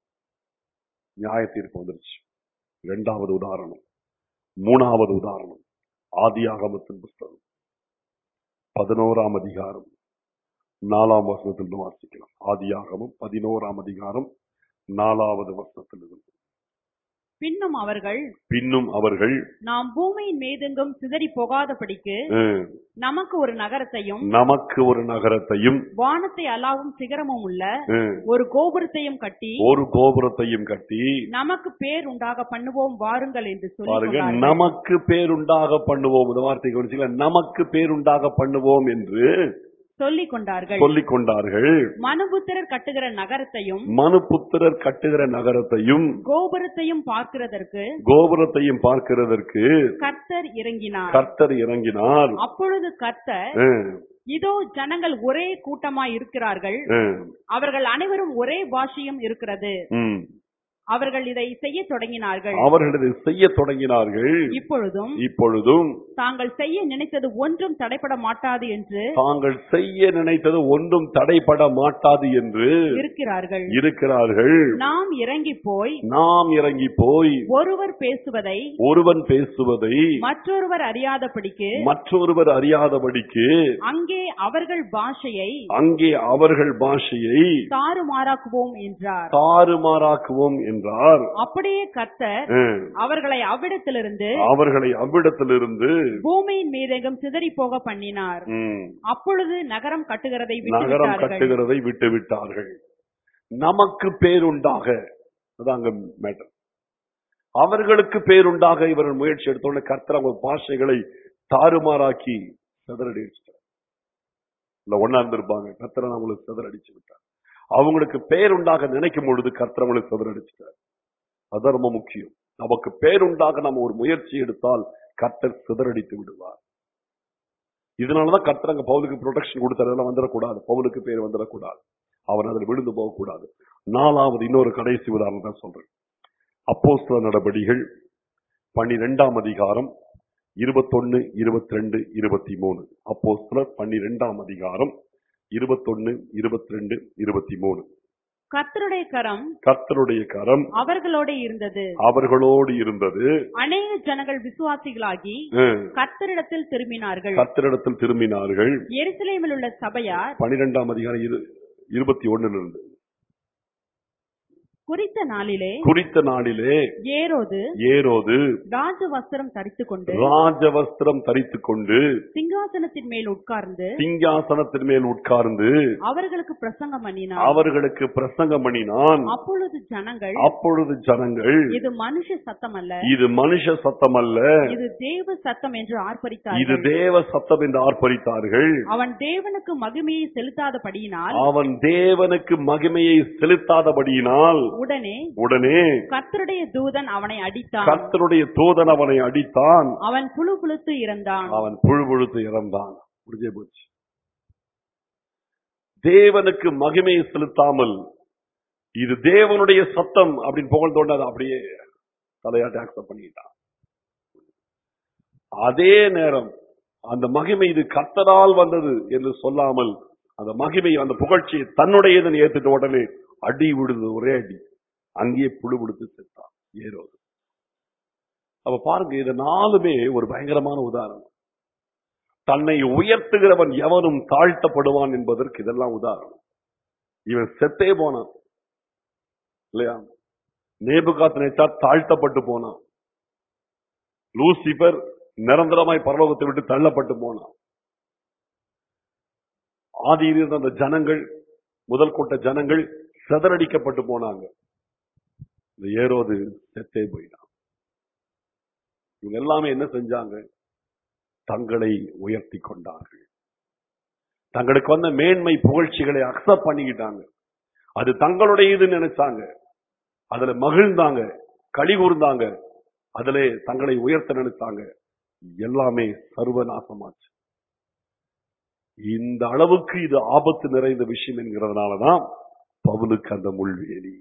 நியாய தீர்ப்பு வந்துருச்சு இரண்டாவது உதாரணம் மூணாவது உதாரணம் ஆதியாகமத்தின் புஸ்தகம் பதினோராம் அதிகாரம் நாலாம் வசனத்தில் வாசிக்கலாம் ஆதியாகமம் பதினோராம் அதிகாரம் நாலாவது வசனத்தில் இருந்து பின்னும் அவர்கள் பின்னும் அவர்கள் நாம் பூமியின் மீதெங்கும் சிதறி போகாதபடிக்கு அஹ், நமக்கு ஒரு நகரத்தையும் நமக்கு ஒரு நகரத்தையும் வானத்தை அலாவும் சிகரமும் உள்ள அஹ், ஒரு கோபுரத்தையும் கட்டி ஒரு கோபுரத்தையும் கட்டி நமக்கு பேர் உண்டாக பண்ணுவோம் வாருங்கள் என்று சொல்லி பாருங்க சொன்னார்கள். நமக்கு பேருண்டாக பண்ணுவோம் இந்த வார்த்தை கவனிச்சுங்களா நமக்கு பேருண்டாக பண்ணுவோம் என்று சொல்லிக் கொண்டார்கள் சொல்லிக் கொண்டார்கள் மனுபுத்திரர் கட்டுகிற நகரத்தையும் மனுபுத்திரர் கட்டுகிற நகரத்தையும் கோபுரத்தையும் பார்க்கிறதற்கு கோபுரத்தையும் பார்க்கிறதற்கு கர்த்தர் இறங்கினார் கர்த்தர் இறங்கினார் அப்பொழுது கர்த்தர் அஹ், இதோ ஜனங்கள் ஒரே கூட்டமாய் இருக்கிறார்கள் அஹ், அவர்கள் அனைவரும் ஒரே பாஷையும் இருக்கிறது ம். அவர்கள் இதை செய்ய தொடங்கினார்கள் அவர்கள் இதை செய்ய தொடங்கினார்கள் இப்பொழுதும் இப்பொழுதும் தாங்கள் செய்ய நினைத்தது ஒன்றும் தடைபட மாட்டாது என்று தாங்கள் செய்ய நினைத்தது ஒன்றும் தடைபட மாட்டாது என்று இருக்கிறார்கள் இருக்கிறார்கள் நாம் இறங்கி போய் நாம் இறங்கி போய் ஒருவர் பேசுவதை ஒருவன் பேசுவதை மற்றொருவர் அறியாதபடிக்கு மற்றொருவர் அறியாதபடிக்கு அங்கே அவர்கள் பாஷையை அங்கே அவர்கள் பாஷையை தாறுமாறாக்குவோம் என்றார் தாறுமாறாக்குவோம் என்றார் அப்படியே கர்த்தர் அஹ், அவர்களை அவ்விடத்திலிருந்து அவர்களை அவ்விடத்திலிருந்து பூமியின் மீதெங்கும் சிதறி போக பண்ணினார் ம், அப்பொழுது நகரம் கட்டுகிறதை விட்டு நகரம் விட்டார்கள் கட்டுகிறதை விட்டு விட்டார்கள் நமக்கு பேருண்டாக அதாங்க மேட்டர் அவர்களுக்கு பேருண்டாக இவர்கள் முயற்சி எடுத்தோட கர்த்தர் அவங்க பாஷைகளை தாறுமாறாக்கி சிதறடி வச்சுட்டார் இல்ல ஒன்னா இருந்திருப்பாங்க கர்த்தர் அவங்களுக்கு சிதறடிச்சு விட்டார் அவங்களுக்கு பேருண்டாக நினைக்கும் பொழுது கர்த்தர் அவங்களுக்கு சிதறடிச்சிட்டார் அது ரொம்ப முக்கியம் நமக்கு பேருண்டாக நம்ம ஒரு முயற்சி எடுத்தால் கர்த்தர் சிதறடித்து விடுவார் இதனாலதான் கர்த்தர் அங்க பவுலுக்கு ப்ரொடெக்ஷன் கொடுத்தாரு அதெல்லாம் வந்துடக்கூடாது பவுலுக்கு பேர் வந்துடக்கூடாது அவன் அதில் விழுந்து போகக்கூடாது நாலாவது இன்னொரு கடைசி உதாரணம் தான் சொல்றேன் அப்போஸ்தல நடபடிகள் பன்னிரெண்டாம் அதிகாரம் இருபத்தொன்னு இருபத்தி ரெண்டு இருபத்தி மூணு அப்போஸ்தலர் பன்னிரெண்டாம் அதிகாரம் இருபத்தொன்னு இருபத்தி ரெண்டு இருபத்தி மூணு கர்த்தருடைய கரம் கர்த்தருடைய கரம் அவர்களோட இருந்தது அவர்களோடு இருந்தது அநேக ஜனங்கள் விசுவாசிகளாகி அஹ், கர்த்தரிடத்தில் திரும்பினார்கள் கர்த்தரிடத்தில் திரும்பினார்கள் எருசலேமில் உள்ள சபையார் பனிரெண்டாம் அதிகாரம் இரு- இருபத்தி ஒண்ணுல இருந்து குறித்த நாளிலே குறித்த நாளிலே ஏரோது ஏரோது ராஜ வஸ்திரம் தரித்துக் கொண்டு ராஜவஸ்திரம் தரித்துக் கொண்டு சிங்காசனத்தின் மேல் உட்கார்ந்து சிங்காசனத்தின் மேல் உட்கார்ந்து அவர்களுக்கு பிரசங்கம் பண்ணினார் அவர்களுக்கு பிரசங்கம் பண்ணினான் அப்பொழுது ஜனங்கள் அப்பொழுது ஜனங்கள் இது மனுஷ சத்தம் அல்ல இது மனுஷ சத்தம் அல்ல இது தேவ சத்தம் என்று இது ஆர்ப்பரித்தார்கள் தேவ சத்தம் என்று ஆர்ப்பரித்தார்கள் அவன் தேவனுக்கு மகிமையை செலுத்தாதபடியினால் அவன் தேவனுக்கு மகிமையை செலுத்தாதபடியினால் உடனே உடனே கர்த்தருடைய தூதன் அவனை அடித்தான் கர்த்தருடைய தூதன் அவனை அடித்தான் அவன் புழு புழுத்து இறந்தான் அவன் புழுபுழுத்து இறந்தான் முடிஞ்சே போச்சு தேவனுக்கு மகிமையை செலுத்தாமல் இது தேவனுடைய சத்தம் அப்படின்னு புகழ்ந்தோண்டு அதை அப்படியே தலையாட்டி அக்செப்ட் பண்ணிட்டான் அதே நேரம் அந்த மகிமை இது கர்த்தரால் வந்தது என்று சொல்லாமல் அந்த மகிமை அந்த புகழ்ச்சியை தன்னுடையதன் ஏத்துட்ட உடனே அடி விடுது ஒரே அடி அங்கேயே புழு விடுத்து செத்தான் ஏரோது அப்ப பாருங்க இது நாலுமே ஒரு பயங்கரமான உதாரணம் தன்னை உயர்த்துகிறவன் எவனும் தாழ்த்தப்படுவான் என்பதற்கு இதெல்லாம் உதாரணம் இவன் செத்தே போனான் இல்லையா நேபுகாத் நேச்சா தாழ்த்தப்பட்டு போனான் லூசிபர் நிரந்தரமாய் பரலோகத்தை விட்டு தள்ளப்பட்டு போனான் ஆதியில் இருந்த அந்த ஜனங்கள் முதல் கூட்ட ஜனங்கள் சிதறடிக்கப்பட்டு போனாங்க இந்த ஏரோது செத்தே போயிட்டான் இவங்க எல்லாமே என்ன செஞ்சாங்க தங்களை உயர்த்தி கொண்டார்கள் தங்களுக்கு வந்த மேன்மை புகழ்ச்சிகளை அக்செப்ட் பண்ணிக்கிட்டாங்க அது தங்களுடைய இது நினைச்சாங்க அதுல மகிழ்ந்தாங்க களி கூர்ந்தாங்க அதுல தங்களை உயர்த்த நினைச்சாங்க எல்லாமே சர்வநாசமாச்சு இந்த அளவுக்கு இது ஆபத்து நிறைந்த விஷயம் என்கிறதுனாலதான் பவுலுக்கு அந்த முள்வேலி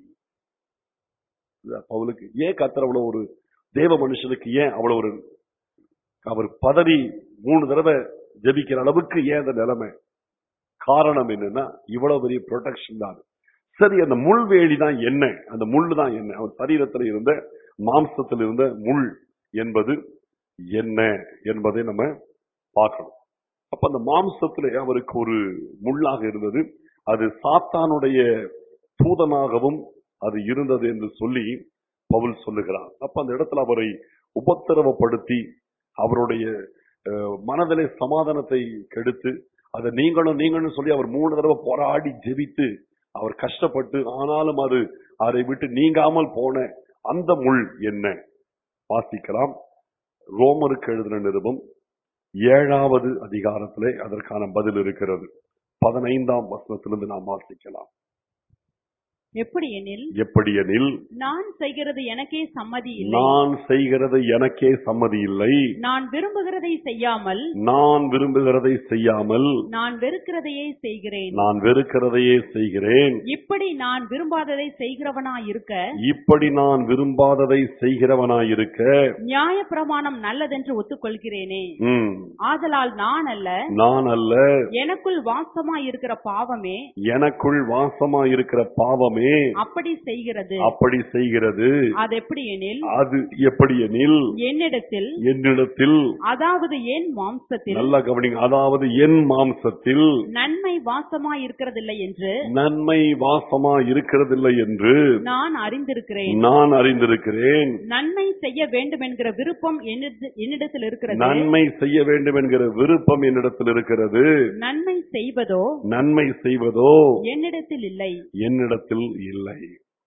இது பவுலுக்கு ஏன் கத்தர் அவ்வளவு ஒரு தேவ மனுஷனுக்கு ஏன் அவ்வளவு ஒரு அவர் பதவி மூணு தடவை ஜெபிக்கிற அளவுக்கு ஏன் அந்த நிலைமை காரணம் என்னன்னா இவ்வளவு பெரிய ப்ரொடெக்ஷன் தான் சரி அந்த முள்வேலி தான் என்ன அந்த முள் தான் என்ன அவர் சரீரத்தில் இருந்த மாம்சத்தில் இருந்த முள் என்பது என்ன என்பதை நம்ம பார்க்கணும் அப்ப அந்த மாம்சத்திலே அவருக்கு ஒரு முள்ளாக இருந்தது அது சாத்தானுடைய தூதனாகவும் அது இருந்தது என்று சொல்லி பவுல் சொல்லுகிறார் அப்ப அந்த இடத்துல அவரை உபத்திரவப்படுத்தி அவருடைய அஹ், மனதிலே சமாதானத்தை கெடுத்து அதை நீங்களும் நீங்களும் சொல்லி அவர் மூணு தடவை போராடி ஜெபித்து அவர் கஷ்டப்பட்டு ஆனாலும் அது அதை விட்டு நீங்காமல் போன அந்த முள் என்ன வாசிக்கலாம் ரோமருக்கு எழுதின நிருபம் ஏழாவது அதிகாரத்திலே அதற்கான பதில் இருக்கிறது பதினைந்தாம் வசனத்திலிருந்து நாம் வாசிக்கலாம் எப்படி எனில் எப்படி எனில் நான் செய்கிறது எனக்கே சம்மதி இல்லை நான் செய்கிறது எனக்கே சம்மதி இல்லை நான் விரும்புகிறதை செய்யாமல் நான் விரும்புகிறதை செய்யாமல் நான் வெறுக்கிறதையே செய்கிறேன் நான் வெறுக்கிறதையே செய்கிறேன் இப்படி நான் விரும்பாததை செய்கிறவனா இருக்க இப்படி நான் விரும்பாததை செய்கிறவனாயிருக்க நியாயப்பிரமாணம் நல்லதென்று ஒத்துக்கொள்கிறேனே ம், ஆதலால் நான் அல்ல நான் அல்ல எனக்குள் வாசமாய் இருக்கிற பாவமே எனக்குள் வாசமா இருக்கிற பாவமே அப்படி செய்கிறது அப்படி செய்கிறது அது எப்படி எனில் அது எப்படி எனில் என்னிடத்தில் என்னிடத்தில் அதாவது என் மாம்சத்தில் நல்லா கவனிங்க அதாவது என் மாம்சத்தில் நன்மை வாசமாய் இருக்கிறதில்லை என்று நன்மை வாசமா இருக்கிறதில்லை என்று நான் அறிந்திருக்கிறேன் நான் அறிந்திருக்கிறேன் நன்மை செய்ய வேண்டும் என்கிற விருப்பம் என்னிட- என்னிடத்தில் இருக்கிறது நன்மை செய்ய வேண்டும் என்கிற விருப்பம் என்னிடத்தில் இருக்கிறது நன்மை செய்வதோ நன்மை செய்வதோ என்னிடத்தில் இல்லை என்னிடத்தில் இல்லை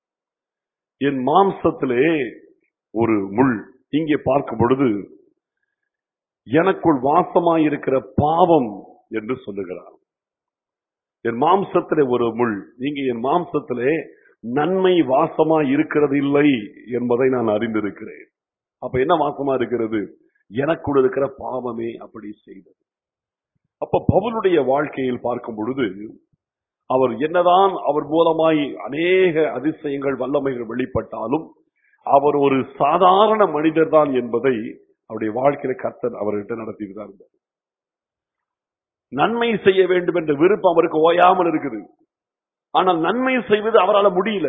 என் மாம்சத்திலே ஒரு முள் இங்கே பார்க்கும் பொழுது எனக்குள் வாசமாயிருக்கிற பாவம் என்று சொல்லுகிறார் என் மாம்சத்திலே ஒரு முள் இங்கே என் மாம்சத்திலே நன்மை வாசமா இருக்கிறது இல்லை என்பதை நான் அறிந்திருக்கிறேன் அப்ப என்ன வாசமா இருக்கிறது எனக்குள் இருக்கிற பாவமே அப்படி செய்தது அப்ப பவுலுடைய வாழ்க்கையில் பார்க்கும் பொழுது அவர் என்னதான் அவர் மூலமாய் அநேக அதிசயங்கள் வல்லமைகள் வெளிப்பட்டாலும் அவர் ஒரு சாதாரண மனிதர் தான் என்பதை அவருடைய வாழ்க்கையில கர்த்தர் அவர்கிட்ட நடத்திட்டு தான் இருந்தார் நன்மை செய்ய வேண்டும் என்ற விருப்பம் அவருக்கு ஓயாமல் இருக்குது ஆனால் நன்மை செய்வது அவரால் முடியல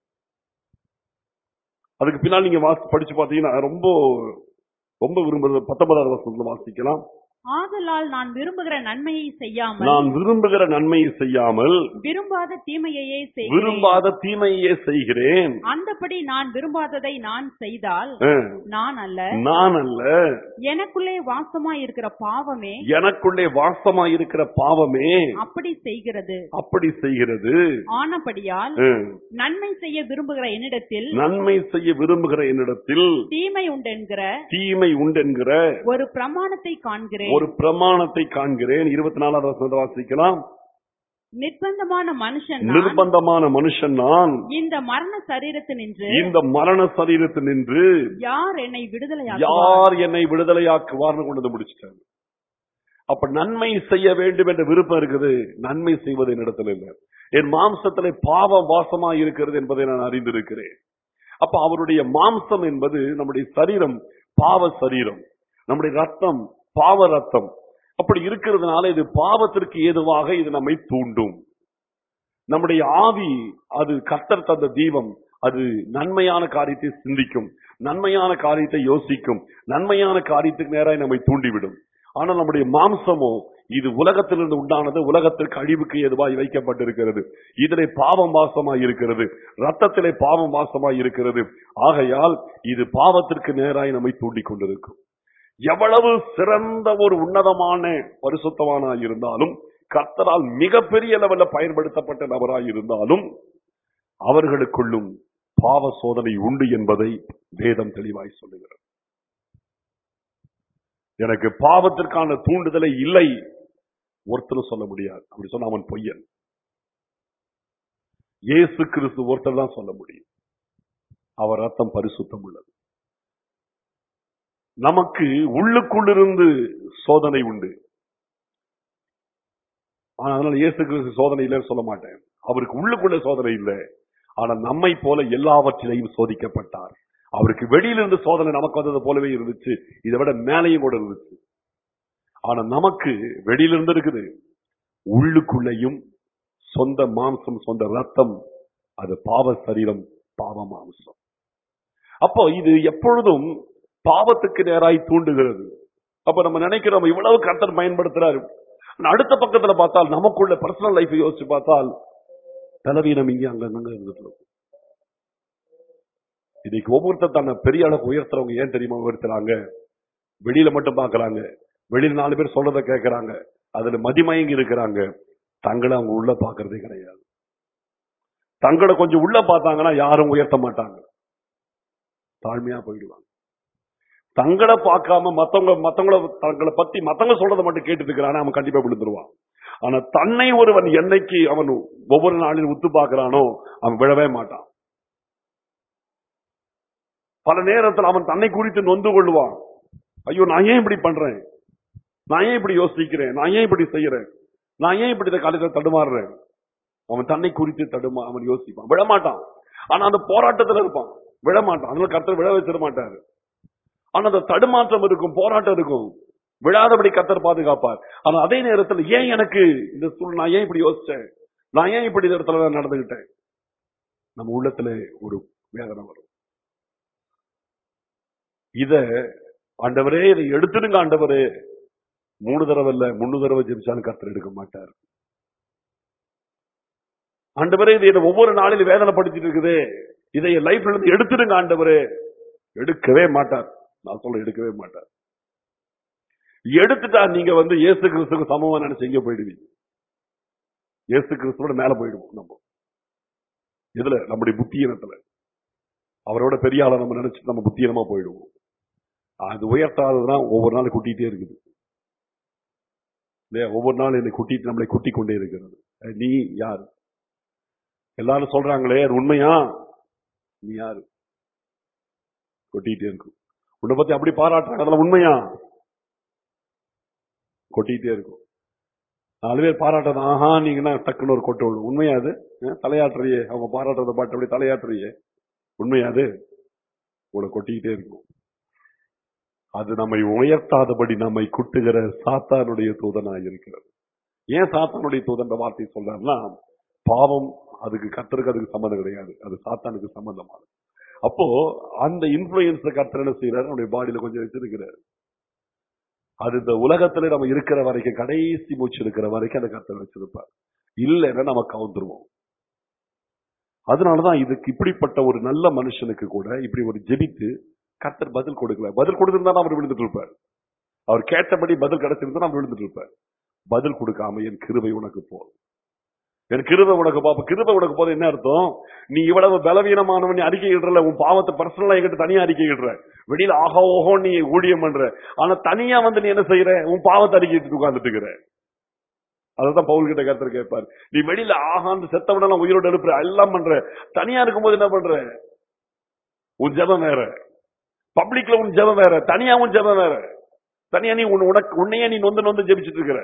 அதுக்கு பின்னால் நீங்க வாசி படிச்சு பார்த்தீங்கன்னா ரொம்ப ரொம்ப விரும்புறது பத்தொன்பதாவது வருஷத்துல வாசிக்கலாம் ஆதலால் நான் விரும்புகிற நன்மையை செய்யாமல் நான் விரும்புகிற நன்மையை செய்யாமல் விரும்பாத தீமையையே செய்கிறேன் விரும்பாத தீமையே செய்கிறேன் அந்தபடி நான் விரும்பாததை நான் செய்தால் அஹ், நான் அல்ல நான் அல்ல எனக்குள்ளே வாசமாய் இருக்கிற பாவமே எனக்குள்ளே வாசமாய் இருக்கிற பாவமே அப்படி செய்கிறது அப்படி செய்கிறது ஆனபடியால் அஹ், நன்மை செய்ய விரும்புகிற என்னிடத்தில் நன்மை செய்ய விரும்புகிற என்னிடத்தில் தீமை உண்டென்கிற தீமை உண்டென்கிற ஒரு பிரமாணத்தை காண்கிறேன் ஒரு பிரமாணத்தை காண்கிறேன் இருபத்தி நாலாவது வசனத்தை வாசிக்கலாம் நிர்பந்தமான மனுஷன் நான் நிர்பந்தமான மனுஷன் நான் இந்த மரண சரீரத்தினின்று இந்த மரண சரீரத்தில் நின்று யார் என்னை விடுதலையாக்குவார் யார் என்னை விடுதலையாக்குவார்னு கொண்டு வந்து முடிச்சிட்டாங்க அப்ப நன்மை செய்ய வேண்டும் என்ற விருப்பம் இருக்குது நன்மை செய்வது என்னிடத்தில் இல்லை என் மாம்சத்திலே பாவம் வாசமா இருக்கிறது என்பதை நான் அறிந்திருக்கிறேன் அப்ப அவருடைய மாம்சம் என்பது நம்முடைய சரீரம் பாவ சரீரம் நம்முடைய ரத்தம் பாவ ரத்தம் அப்படி இருக்கிறதுனால இது பாவத்திற்கு ஏதுவாக இது நம்மை தூண்டும் நம்முடைய ஆவி அது கர்த்தர் தந்த தீபம் அது நன்மையான காரியத்தை சிந்திக்கும் நன்மையான காரியத்தை யோசிக்கும் நன்மையான காரியத்துக்கு நேராக நம்மை தூண்டிவிடும் ஆனால் நம்முடைய மாம்சமோ இது உலகத்திலிருந்து உண்டானது உலகத்திற்கு அழிவுக்கு எதுவாய் வைக்கப்பட்டிருக்கிறது இதிலே பாவம் வாசமாய் இருக்கிறது ரத்தத்திலே பாவம் வாசமாய் இருக்கிறது ஆகையால் இது பாவத்திற்கு நேராய் நம்மை தூண்டிக் கொண்டிருக்கும் எவ்வளவு சிறந்த ஒரு உன்னதமான பரிசுத்தமானா இருந்தாலும் கர்த்தரால் மிகப்பெரிய லெவல்ல பயன்படுத்தப்பட்ட நபராய் இருந்தாலும் அவர்களுக்குள்ளும் பாவ சோதனை உண்டு என்பதை வேதம் தெளிவாய் சொல்லுகிறது எனக்கு பாவத்திற்கான தூண்டுதலை இல்லை ஒருத்தரும் சொல்ல முடியாது அப்படி சொன்னா அவன் பொய்யன் இயேசு கிறிஸ்து ஒருத்தர் தான் சொல்ல முடியும் அவர் ரத்தம் பரிசுத்தம் உள்ளது நமக்கு உள்ளுக்குள்ளிருந்து சோதனை உண்டு ஆனா, அதனால இயேசு கிறிஸ்து சோதனை இல்லைன்னு சொல்ல மாட்டேன் அவருக்கு உள்ளுக்குள்ள சோதனை இல்லை ஆனா நம்மை போல எல்லாவற்றிலையும் சோதிக்கப்பட்டார் அவருக்கு வெளியிலிருந்து சோதனை நமக்கு வந்தது போலவே இருந்துச்சு இதை விட மேலையும் கூட இருந்துச்சு ஆனா நமக்கு வெளியிலிருந்து இருக்குது உள்ளுக்குள்ளேயும் சொந்த மாம்சம் சொந்த ரத்தம் அது பாவ சரீரம் பாவ மாம்சம் அப்போ இது எப்பொழுதும் பாவத்துக்கு நேராய் தூண்டுகிறது அப்ப நம்ம நினைக்கிறோம் இவ்வளவு கர்த்தர் பயன்படுத்துறாரு ஆனா அடுத்த பக்கத்துல பார்த்தால் நமக்குள்ள பர்சனல் லைஃப் யோசிச்சு பார்த்தால் பலவீனம் இங்கே அங்கங்க இருந்துட்டு இருக்கும் இன்னைக்கு ஒவ்வொருத்தர் தன்னை பெரிய அளவுக்கு உயர்த்துறவங்க ஏன் தெரியுமா உயர்த்துறாங்க வெளியில மட்டும் பாக்குறாங்க வெளியில நாலு பேர் சொல்றத கேட்கறாங்க அதுல மதிமயங்கி இருக்கிறாங்க தங்களை அவங்க உள்ள பாக்குறதே கிடையாது தங்களை கொஞ்சம் உள்ள பார்த்தாங்கன்னா யாரும் உயர்த்த மாட்டாங்க தாழ்மையா போயிடுவாங்க தங்களை பார்க்காம மத்தவங்க மத்தவங்கள தங்களை பத்தி மத்தவங்க சொல்றதை மட்டும் கேட்டு இருக்கிறானா அவன் கண்டிப்பா விழுந்துருவான் ஆனா தன்னை ஒருவன் என்னைக்கு அவன் ஒவ்வொரு நாளிலும் உத்து பார்க்கிறானோ அவன் விழவே மாட்டான் பல நேரத்தில் அவன் தன்னை குறித்து நொந்து கொள்வான் ஐயோ நான் ஏன் இப்படி பண்றேன் நான் ஏன் இப்படி யோசிக்கிறேன் நான் ஏன் இப்படி செய்யறேன் நான் ஏன் இப்படி இந்த காலத்தில் தடுமாறுறேன் அவன் தன்னை குறித்து தடுமா அவன் யோசிப்பான் விழமாட்டான் ஆனா அந்த போராட்டத்துல இருப்பான் விழமாட்டான் அதனால கர்த்தர் விழ வச்சிட மாட்டாரு ஆனா அந்த தடுமாற்றம் இருக்கும் போராட்டம் இருக்கும் விழாதபடி கர்த்தர் பாதுகாப்பார் ஆனா அதே நேரத்தில் ஏன் எனக்கு இந்த சூழ் நான் ஏன் இப்படி யோசிச்சேன் நான் ஏன் இப்படி இந்த இடத்துல நான் நடந்துகிட்டேன் நம்ம உள்ளத்துல ஒரு வேதனை வரும் இத ஆண்டவரே இதை எடுத்துடுங்க ஆண்டவரே மூணு தடவை இல்ல மூணு தடவை ஜெபிச்சாலும் கர்த்தர் எடுக்க மாட்டார் ஆண்டவரே இது என்னை ஒவ்வொரு நாளிலும் வேதனைப்படுத்திட்டு இருக்குதே இதை என் லைஃப்ல இருந்து எடுத்துடுங்க ஆண்டவரே எடுக்கவே மாட்டார் நான் சொல்ல எடுக்கவே மாட்டார் எடுத்துட்டா நீங்க வந்து இயேசு கிறிஸ்துக்கு சமமா நினைச்சு எங்க போயிடுவீங்க இயேசு கிறிஸ்துவோட மேல போயிடுவோம் நம்ம இதுல நம்முடைய புத்தியினத்துல அவரோட பெரிய ஆளை நம்ம நினைச்சு நம்ம புத்தியனமா போயிடுவோம் அது உயர்த்தாததுதான் ஒவ்வொரு நாளும் கூட்டிகிட்டே இருக்குது இல்லையா ஒவ்வொரு நாளும் என்னை கூட்டிட்டு நம்மளை கூட்டி கொண்டே இருக்கிறது அஹ் நீ யார் எல்லாரும் சொல்றாங்களே அது உண்மையா நீ யாரு கொட்டிட்டே இருக்கும் உன்னை பத்தி அப்படி பாராட்டுறாங்க அதெல்லாம் உண்மையா கொட்டிட்டே இருக்கும் நாலு பேர் பாராட்டது ஆஹா நீங்க என்ன டக்குன்னு ஒரு கொட்டு விடும் உண்மையா அது அஹ் தலையாட்டுறியே அவங்க பாராட்டுறத பாட்டு அப்படி தலையாட்டுறியே உண்மையா அது உங்களை கொட்டிக்கிட்டே இருக்கும் அது நம்மை உயர்த்தாதபடி நம்மை குட்டுகிற சாத்தானுடைய தூதனாய் இருக்கிறது ஏன் சாத்தானுடைய தூதன்ற வார்த்தை சொல்றாருன்னா பாவம் அதுக்கு கத்தருக்கு அதுக்கு சம்மந்தம் கிடையாது அது சாத்தானுக்கு சம்பந்தமானது அப்போ அந்த இன்ஃபுளுயன்ஸ் கத்தர் என்ன செய்யறாரு நம்முடைய பாடியில கொஞ்சம் வச்சிருக்கிறாரு அது இந்த உலகத்துல நம்ம இருக்கிற வரைக்கும் கடைசி மூச்சு இருக்கிற வரைக்கும் அந்த கத்தர் வச்சிருப்பார் இல்லைன்னா நம்ம கவுந்துருவோம் அதனாலதான் இதுக்கு இப்படிப்பட்ட ஒரு நல்ல மனுஷனுக்கு கூட இப்படி ஒரு ஜெபித்து கத்தர் பதில் கொடுக்கல பதில் கொடுத்திருந்தா அவர் விழுந்துட்டு இருப்பார் அவர் கேட்டபடி பதில் கிடைச்சிருந்தா அவர் விழுந்துட்டு இருப்பார் பதில் கொடுக்காம என் கிருபை உனக்கு போதும் என் கிருபை உனக்கு பாப்ப கிருபை உனக்கு போது என்ன அர்த்தம் நீ இவ்வளவு பலவீனமானவன் நீ அறிக்கை இடுறல உன் பாவத்தை பர்சனலா என்கிட்ட தனியா அறிக்கை இடுற வெளியில ஆஹா ஓஹோ நீ ஊழியம் பண்ற ஆனா தனியா வந்து நீ என்ன செய்யற உன் பாவத்தை அறிக்கை இட்டு உட்கார்ந்துட்டு இருக்கிற அதுதான் பவுல் கிட்ட கருத்தர் கேட்பார் நீ வெளியில ஆகாந்து செத்தவனெல்லாம் உயிரோடு எழுப்புற எல்லாம் பண்ற தனியா இருக்கும்போது என்ன பண்ற உன் ஜெபம் வேற பப்ளிக்ல உன் ஜெபம் வேற தனியா உன் ஜெபம் வேற தனியா நீ உன் உனக்கு உன்னையே நீ நொந்து நொந்து ஜெபிச்சிட்டு இருக்கிற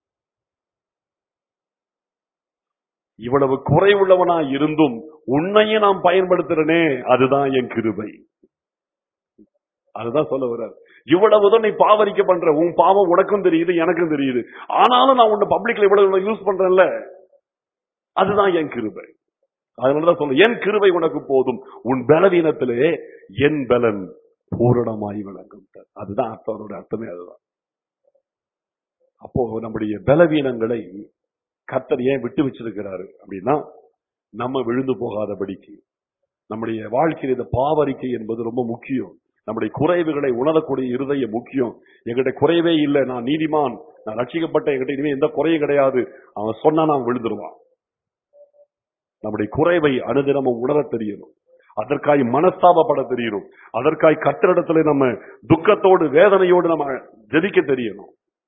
இவ்வளவு குறைவுள்ளவனா இருந்தும் உன்னையே நாம் பயன்படுத்துறனே அதுதான் என் கிருபை அதுதான் சொல்ல வர்றார் இவ்வளவுதான் நீ பாவரிக்க பண்ற உன் பாவம் உனக்கும் தெரியுது எனக்கும் தெரியுது ஆனாலும் நான் உன்னை பப்ளிக்ல இவ்வளவு யூஸ் பண்றேன்ல அதுதான் என் கிருபை அதனாலதான் சொல்ல என் கிருபை உனக்கு போதும் உன் பலவீனத்திலே என் பலன் பூரணமாய் விளங்கும் அதுதான் அர்த்தம் அர்த்தமே அதுதான் அப்போ நம்முடைய பலவீனங்களை கர்த்தர் ஏன் விட்டு வச்சிருக்கிறாரு அப்படின்னா நம்ம விழுந்து போகாதபடிக்கு நம்முடைய வாழ்க்கையில் இந்த பாவரிக்கை என்பது ரொம்ப முக்கியம் நம்முடைய குறைவுகளை உணரக்கூடிய இருதயம் முக்கியம் எங்கிட்ட குறைவே இல்லை நான் நீதிமான் நான் ரட்சிக்கப்பட்ட என்கிட்ட இனிமே எந்த குறையும் கிடையாது அவன் சொன்னா நான் விழுந்துருவான் நம்முடைய குறைவை அனுதினமும் உணர தெரியணும் அதற்காய் மனஸ்தாபப்பட தெரியணும் அதற்காய் கத்திரிடத்துல நம்ம துக்கத்தோடு வேதனையோடு நம்ம ஜெபிக்க தெரியணும்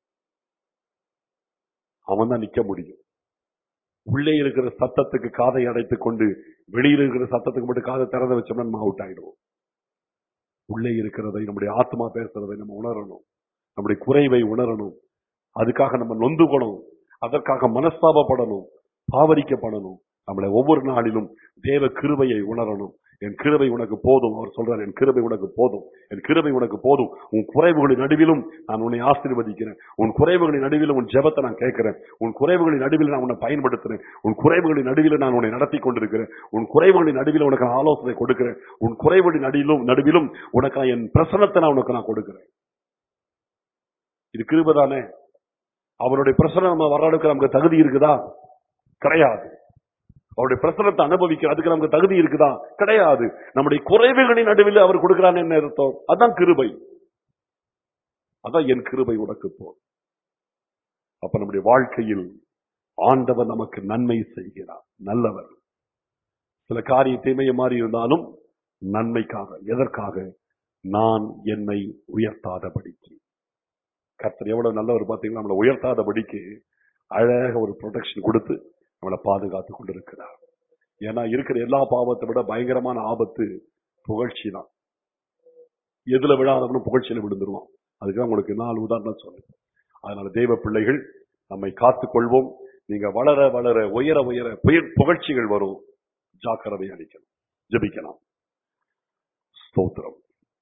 அவன் தான் நிக்க முடியும் உள்ளே இருக்கிற சத்தத்துக்கு காதை அடைத்துக் கொண்டு வெளியில் இருக்கிற சத்தத்துக்கு மட்டும் காதை திறந்து வச்சோம்னா நம்ம அவுட் ஆயிடுவோம் உள்ளே இருக்கிறதை நம்முடைய ஆத்மா பேசுறதை நம்ம உணரணும் நம்முடைய குறைவை உணரணும் அதுக்காக நம்ம நொந்துக்கணும் அதற்காக மனஸ்தாபப்படணும் பாவரிக்கப்படணும் நம்மளை ஒவ்வொரு நாளிலும் தேவ கிருபையை உணரணும் என் கிருபை உனக்கு போதும் அவர் சொல்றார் என் கிருபை உனக்கு போதும் என் கிருபை உனக்கு போதும் உன் குறைவுகளின் நடுவிலும் நான் உன்னை ஆசீர்வதிக்கிறேன் உன் குறைவுகளின் நடுவிலும் உன் ஜெபத்தை நான் கேட்கிறேன் உன் குறைவுகளின் நடுவில் நான் உன்னை பயன்படுத்துறேன் உன் குறைவுகளின் நடுவில் நான் உன்னை நடத்தி கொண்டிருக்கிறேன் உன் குறைவுகளின் நடுவில் உனக்கு ஆலோசனை கொடுக்கிறேன் உன் குறைவுகளின் நடுவிலும் நடுவிலும் உனக்கு நான் என் பிரசனத்தை நான் உனக்கு நான் கொடுக்கிறேன் இது கிருபை தானே அவனுடைய பிரசனம் நம்ம வர்றதுக்கு நமக்கு தகுதி இருக்குதா கிடையாது அவருடைய பிரசனத்தை அனுபவிக்க அதுக்கு நமக்கு தகுதி இருக்குதா கிடையாது நம்முடைய குறைவுகளின் நடுவில் அவர் கொடுக்கிறான்னு என்ன அர்த்தம் அதான் கிருபை அதான் என் கிருபை உனக்கு போ அப்ப நம்முடைய வாழ்க்கையில் ஆண்டவர் நமக்கு நன்மை செய்கிறார் நல்லவர் சில காரிய தீமையை மாறி இருந்தாலும் நன்மைக்காக எதற்காக நான் என்னை உயர்த்தாதபடிக்கு கர்த்தர் எவ்வளவு நல்லவர் பாத்தீங்கன்னா நம்மளை உயர்த்தாதபடிக்கு அழக ஒரு ப்ரொடெக்ஷன் கொடுத்து நம்மளை பாதுகாத்து கொண்டிருக்கிறார் ஏன்னா இருக்கிற எல்லா பாவத்தை விட பயங்கரமான ஆபத்து புகழ்ச்சி தான் எதுல விழாதவனும் புகழ்ச்சியில விழுந்துருவான் அதுக்கு உங்களுக்கு நாலு உதாரணம் சொல்லுங்க அதனால தெய்வ பிள்ளைகள் நம்மை காத்துக் கொள்வோம் நீங்க வளர வளர உயர உயர புயல் புகழ்ச்சிகள் வரும் ஜாக்கிரதை அளிக்கணும் ஜெபிக்கலாம் ஸ்தோத்திரம்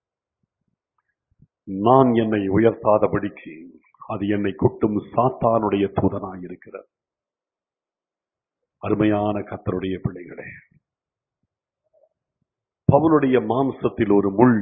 நான் என்னை உயர்த்தாதபடிக்கு அது என்னை கொட்டும் சாத்தானுடைய தூதனாய் இருக்கிறது அருமையான கத்தருடைய பிள்ளைகளே பவுலுடைய மாம்சத்தில் ஒரு முள்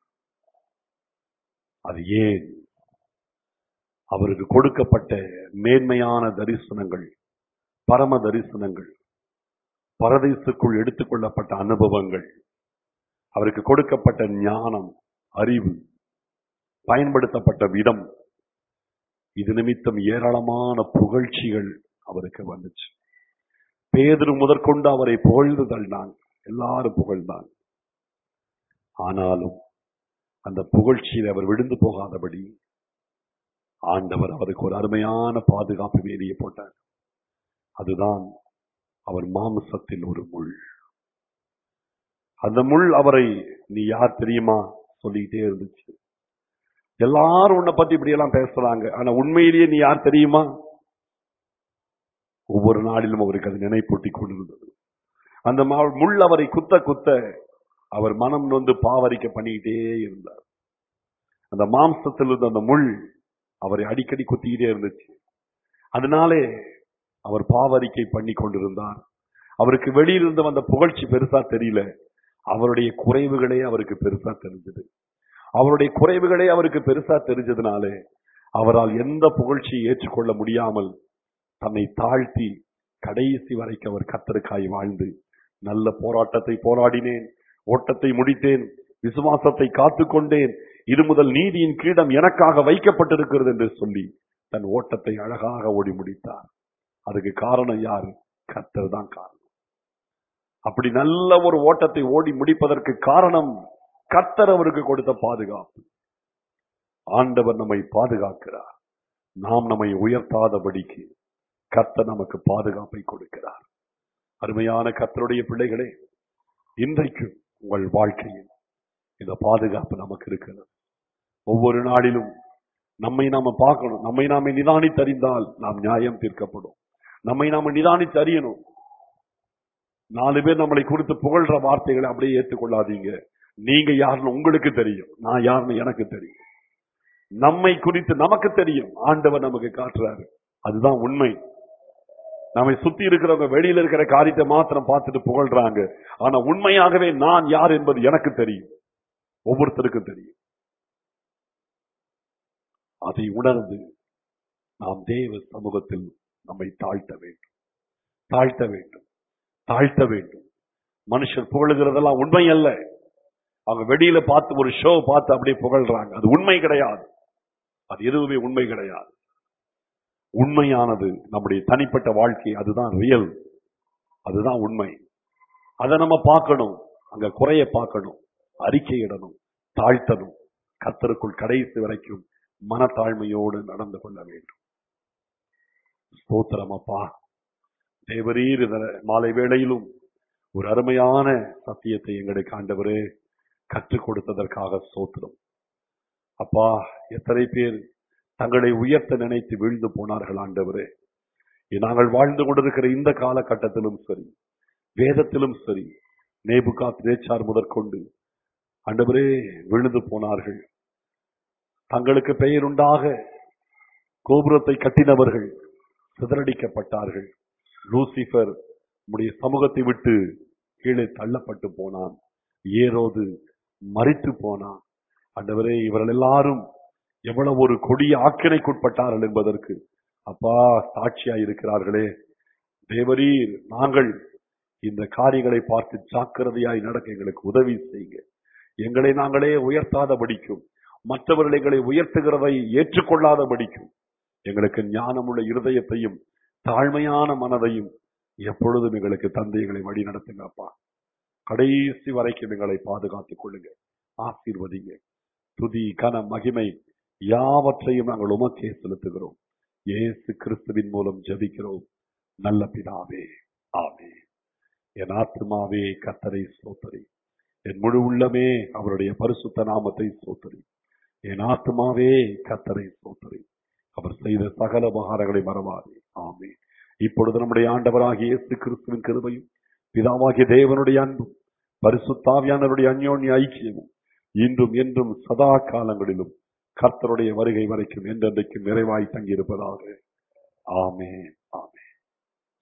அது ஏன் அவருக்கு கொடுக்கப்பட்ட மேன்மையான தரிசனங்கள் பரம தரிசனங்கள் பரதேசுக்குள் எடுத்துக்கொள்ளப்பட்ட அனுபவங்கள் அவருக்கு கொடுக்கப்பட்ட ஞானம் அறிவு பயன்படுத்தப்பட்ட விதம் இது நிமித்தம் ஏராளமான புகழ்ச்சிகள் அவருக்கு வந்துச்சு பேதரு முதற்கொண்டு அவரை புகழ்ந்து தள்ளினாங்க எல்லாரும் புகழ்ந்தாங்க ஆனாலும் அந்த புகழ்ச்சியில் அவர் விழுந்து போகாதபடி ஆண்டவர் அவருக்கு ஒரு அருமையான பாதுகாப்பு வேலியை போட்டார் அதுதான் அவர் மாம்சத்தில் ஒரு முள் அந்த முள் அவரை நீ யார் தெரியுமா சொல்லிக்கிட்டே இருந்துச்சு எல்லாரும் உன்னை பத்தி இப்படி எல்லாம் பேசுறாங்க ஆனா உண்மையிலேயே நீ யார் தெரியுமா ஒவ்வொரு நாளிலும் அவருக்கு அது நினைப்பூட்டி கொண்டிருந்தது அந்த மா- முள் அவரை குத்த குத்த அவர் மனம் நொந்து பாவரிக்க பண்ணிக்கிட்டே இருந்தார் அந்த மாம்சத்தில் இருந்த அந்த முள் அவரை அடிக்கடி குத்திக்கிட்டே இருந்துச்சு அதனாலே அவர் பாவரிக்கை பண்ணி கொண்டிருந்தார் அவருக்கு வெளியிலிருந்து வந்த புகழ்ச்சி பெருசா தெரியல அவருடைய குறைவுகளே அவருக்கு பெருசா தெரிஞ்சது அவருடைய குறைவுகளே அவருக்கு பெருசா தெரிஞ்சதுனாலே அவரால் எந்த புகழ்ச்சியை ஏற்றுக்கொள்ள முடியாமல் தன்னை தாழ்த்தி கடைசி வரைக்கும் அவர் கத்தருக்காய் வாழ்ந்து நல்ல போராட்டத்தை போராடினேன் ஓட்டத்தை முடித்தேன் விசுவாசத்தை காத்துக்கொண்டேன் இது முதல் நீதியின் கிரீடம் எனக்காக வைக்கப்பட்டிருக்கிறது என்று சொல்லி தன் ஓட்டத்தை அழகாக ஓடி முடித்தார் அதுக்கு காரணம் யாரு கர்த்தர் தான் காரணம் அப்படி நல்ல ஒரு ஓட்டத்தை ஓடி முடிப்பதற்கு காரணம் கர்த்தர் அவருக்கு கொடுத்த பாதுகாப்பு ஆண்டவர் நம்மை பாதுகாக்கிறார் நாம் நம்மை உயர்த்தாதபடிக்கு கர்த்தர் நமக்கு பாதுகாப்பை கொடுக்கிறார் அருமையான கர்த்தருடைய பிள்ளைகளே இன்றைக்கு உங்கள் வாழ்க்கையில் இந்த பாதுகாப்பு நமக்கு இருக்கிறது ஒவ்வொரு நாளிலும் நம்மை நாம பார்க்கணும் நம்மை நாம நிதானித்தறிந்தால் நாம் நியாயம் தீர்க்கப்படும் நம்மை நாம நிதானித்து அறியணும் நாலு பேர் நம்மளை குறித்து புகழ்ற வார்த்தைகளை அப்படியே ஏற்றுக்கொள்ளாதீங்க நீங்க யாருன்னு உங்களுக்கு தெரியும் நான் யாருன்னு எனக்கு தெரியும் நம்மை குறித்து நமக்கு தெரியும் ஆண்டவர் நமக்கு காட்டுறாரு அதுதான் உண்மை நம்மை சுத்தி இருக்கிறவங்க வெளியில இருக்கிற காரியத்தை மாத்திரம் பார்த்துட்டு புகழ்றாங்க ஆனா உண்மையாகவே நான் யார் என்பது எனக்கு தெரியும் ஒவ்வொருத்தருக்கும் தெரியும் அதை உணர்ந்து நாம் தேவ சமூகத்தில் நம்மை தாழ்த்த வேண்டும் தாழ்த்த வேண்டும் தாழ்த்த வேண்டும் மனுஷர் புகழுகிறதெல்லாம் உண்மை அல்ல அவங்க வெளியில பார்த்து ஒரு ஷோ பார்த்து அப்படியே புகழ்றாங்க அது உண்மை கிடையாது அது எதுவுமே உண்மை கிடையாது உண்மையானது நம்முடைய தனிப்பட்ட வாழ்க்கை அதுதான் ரியல் அதுதான் உண்மை அதை நம்ம பார்க்கணும் அங்க குறைய பார்க்கணும் அறிக்கையிடணும் தாழ்த்தணும் கத்தருக்குள் கடைசி வரைக்கும் மனத்தாழ்மையோடு நடந்து கொள்ள வேண்டும் ஸ்தோத்திரம் அப்பா தேவரீர் இந்த மாலை வேளையிலும் ஒரு அருமையான சத்தியத்தை எங்களுக்கு ஆண்டவரே கற்றுக் கொடுத்ததற்காக ஸ்தோத்திரம் அப்பா எத்தனை பேர் தங்களை உயர்த்த நினைத்து வீழ்ந்து போனார்கள் ஆண்டவரே நாங்கள் வாழ்ந்து கொண்டிருக்கிற இந்த காலகட்டத்திலும் சரி வேதத்திலும் சரி நேபுகாத் ரேச்சார் முதற்கொண்டு ஆண்டவரே விழுந்து போனார்கள் தங்களுக்கு பெயருண்டாக கோபுரத்தை கட்டினவர்கள் சிதறடிக்கப்பட்டார்கள் லூசிபர் உம்முடைய சமூகத்தை விட்டு கீழே தள்ளப்பட்டு போனான் ஏரோது மறித்து போனான் ஆண்டவரே இவர்கள் எல்லாரும் எவ்வளவு ஒரு கொடிய ஆக்கினைக்குட்பட்டார்கள் என்பதற்கு அப்பா சாட்சியா இருக்கிறார்களே தேவரீர் நாங்கள் இந்த காரியங்களை பார்த்து ஜாக்கிரதையாய் நடக்க எங்களுக்கு உதவி செய்யுங்க எங்களை நாங்களே உயர்த்தாதபடிக்கும் மற்றவர்கள் எங்களை உயர்த்துகிறதை ஏற்றுக்கொள்ளாதபடிக்கும் எங்களுக்கு ஞானமுள்ள இருதயத்தையும் தாழ்மையான மனதையும் எப்பொழுதும் எங்களுக்கு தந்தைகளை வழி நடத்துங்கப்பா கடைசி வரைக்கும் எங்களை பாதுகாத்துக் கொள்ளுங்க ஆசீர்வதிங்க துதி கன மகிமை யாவற்றையும் நாங்கள் உமக்கே செலுத்துகிறோம் இயேசு கிறிஸ்துவின் மூலம் ஜெபிக்கிறோம் நல்ல பிதாவே ஆமே என் ஆத்மாவே கத்தரை சோத்தரி என் முழு உள்ளமே அவருடைய பரிசுத்த நாமத்தை சோத்தரி என் ஆத்மாவே கத்தரை சோத்தரி அவர் செய்த சகல உபகாரங்களை மறவாதே ஆமே இப்பொழுது நம்முடைய ஆண்டவராகிய இயேசு கிறிஸ்துவின் கிருபையும் பிதாவாகிய தேவனுடைய அன்பும் பரிசுத்தாவியானவருடைய அந்யோன்ய ஐக்கியமும் இன்றும் என்றும் சதா காலங்களிலும் கர்த்தருடைய வருகை வரைக்கும் என்றென்றைக்கும் நிறைவாய் தங்கியிருப்பதாக ஆமென்